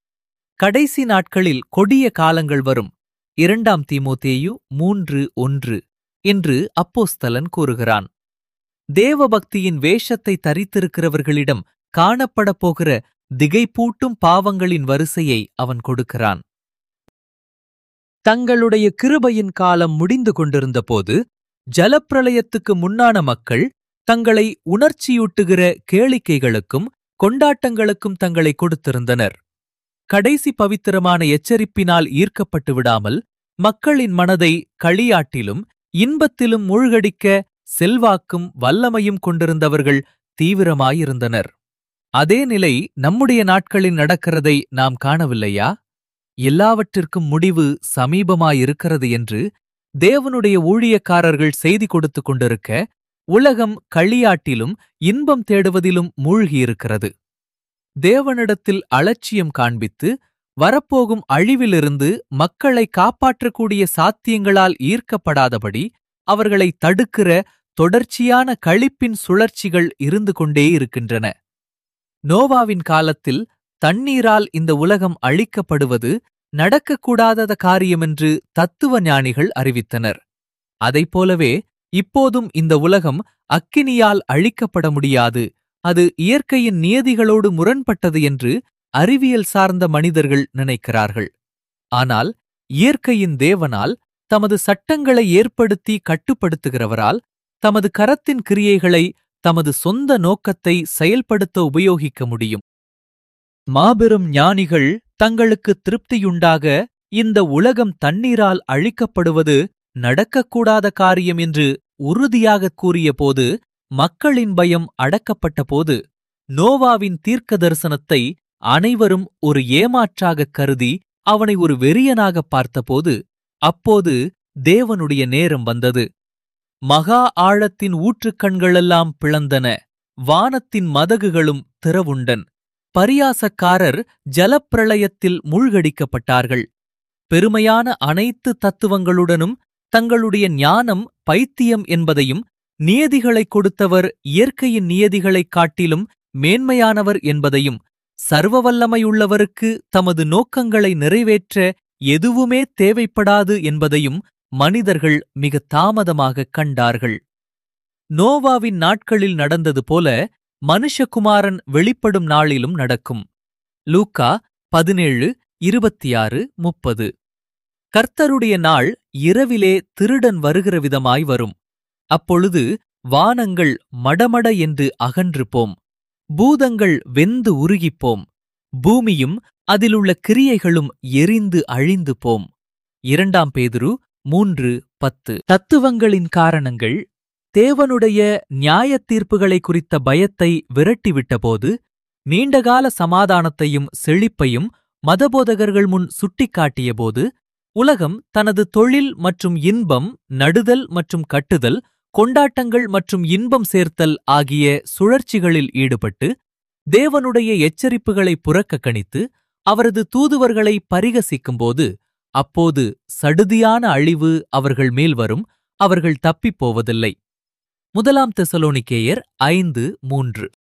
கடைசி நாட்களில் கொடிய காலங்கள் வரும் இரண்டாம் தீமோத்தேயு மூன்று ஒன்று என்று அப்போஸ்தலன் கூறுகிறான் தேவபக்தியின் வேஷத்தை தரித்திருக்கிறவர்களிடம் காணப்படப் போகிற திகைப்பூட்டும் பாவங்களின் வரிசையை அவன் கொடுக்கிறான் தங்களுடைய கிருபையின் காலம் முடிந்து கொண்டிருந்தபோது ஜலப்பிரளயத்துக்கு முன்னான மக்கள் தங்களை உணர்ச்சியூட்டுகிற கேளிக்கைகளுக்கும் கொண்டாட்டங்களுக்கும் தங்களை கொடுத்திருந்தனர் கடைசி பவித்திரமான எச்சரிப்பினால் ஈர்க்கப்பட்டு விடாமல் மக்களின் மனதை களியாட்டிலும் இன்பத்திலும் மூழ்கடிக்க செல்வாக்கும் வல்லமையும் கொண்டிருந்தவர்கள் தீவிரமாயிருந்தனர் அதே நிலை நம்முடைய நாட்களில் நடக்கிறதை நாம் காணவில்லையா எல்லாவற்றிற்கும் முடிவு சமீபமாயிருக்கிறது என்று தேவனுடைய ஊழியக்காரர்கள் செய்தி கொடுத்துக் கொண்டிருக்க உலகம் களியாட்டிலும் இன்பம் தேடுவதிலும் மூழ்கியிருக்கிறது தேவனிடத்தில் அலட்சியம் காண்பித்து வரப்போகும் அழிவிலிருந்து மக்களை காப்பாற்றக்கூடிய சாத்தியங்களால் ஈர்க்கப்படாதபடி அவர்களை தடுக்கிற தொடர்ச்சியான களிப்பின் சுழற்சிகள் இருந்து கொண்டே இருக்கின்றன நோவாவின் காலத்தில் தண்ணீரால் இந்த உலகம் அழிக்கப்படுவது நடக்கக்கூடாத காரியமென்று தத்துவ ஞானிகள் அறிவித்தனர் அதைப்போலவே இப்போதும் இந்த உலகம் அக்கினியால் அழிக்கப்பட முடியாது அது இயற்கையின் நியதிகளோடு முரண்பட்டது என்று அறிவியல் சார்ந்த மனிதர்கள் நினைக்கிறார்கள் ஆனால் இயற்கையின் தேவனால் தமது சட்டங்களை ஏற்படுத்தி கட்டுப்படுத்துகிறவரால் தமது கரத்தின் கிரியைகளை தமது சொந்த நோக்கத்தை செயல்படுத்த உபயோகிக்க முடியும் மாபெரும் ஞானிகள் தங்களுக்கு திருப்தியுண்டாக இந்த உலகம் தண்ணீரால் அழிக்கப்படுவது நடக்கக்கூடாத காரியம் என்று உறுதியாகக் கூறியபோது மக்களின் பயம் அடக்கப்பட்டபோது நோவாவின் தீர்க்க தரிசனத்தை அனைவரும் ஒரு ஏமாற்றாகக் கருதி அவனை ஒரு வெறியனாகப் பார்த்தபோது அப்போது தேவனுடைய நேரம் வந்தது மகா ஆழத்தின் ஊற்றுக்கண்களெல்லாம் பிளந்தன வானத்தின் மதகுகளும் திறவுண்டன் பரியாசக்காரர் ஜலப்பிரளயத்தில் மூழ்கடிக்கப்பட்டார்கள் பெருமையான அனைத்து தத்துவங்களுடனும் தங்களுடைய ஞானம் பைத்தியம் என்பதையும் நியதிகளைக் கொடுத்தவர் இயற்கையின் நியதிகளைக் காட்டிலும் மேன்மையானவர் என்பதையும் சர்வவல்லமையுள்ளவருக்கு தமது நோக்கங்களை நிறைவேற்ற எதுவுமே தேவைப்படாது என்பதையும் மனிதர்கள் மிக தாமதமாகக் கண்டார்கள் நோவாவின் நாட்களில் நடந்தது போல மனுஷகுமாரன் வெளிப்படும் நாளிலும் நடக்கும் லூக்கா பதினேழு இருபத்தி ஆறு முப்பது கர்த்தருடைய நாள் இரவிலே திருடன் வருகிற விதமாய் வரும் அப்பொழுது வானங்கள் மடமட என்று அகன்று போம் பூதங்கள் வெந்து உருகிப்போம் பூமியும் அதிலுள்ள கிரியைகளும் எரிந்து அழிந்து போம் இரண்டாம் பேதுரு மூன்று பத்து தத்துவங்களின் காரணங்கள் தேவனுடைய நியாயத் தீர்ப்புகளை குறித்த பயத்தை விரட்டிவிட்டபோது நீண்டகால சமாதானத்தையும் செழிப்பையும் மதபோதகர்கள் முன் சுட்டிக்காட்டியபோது உலகம் தனது தொழில் மற்றும் இன்பம் நடுதல் மற்றும் கட்டுதல் கொண்டாட்டங்கள் மற்றும் இன்பம் சேர்த்தல் ஆகிய சுழற்சிகளில் ஈடுபட்டு தேவனுடைய எச்சரிப்புகளை புறக்க கணித்து அவரது தூதுவர்களை பரிகசிக்கும்போது அப்போது சடுதியான அழிவு அவர்கள் மேல் வரும் அவர்கள் தப்பிப் போவதில்லை முதலாம் தெசலோனிக்கேயர் ஐந்து மூன்று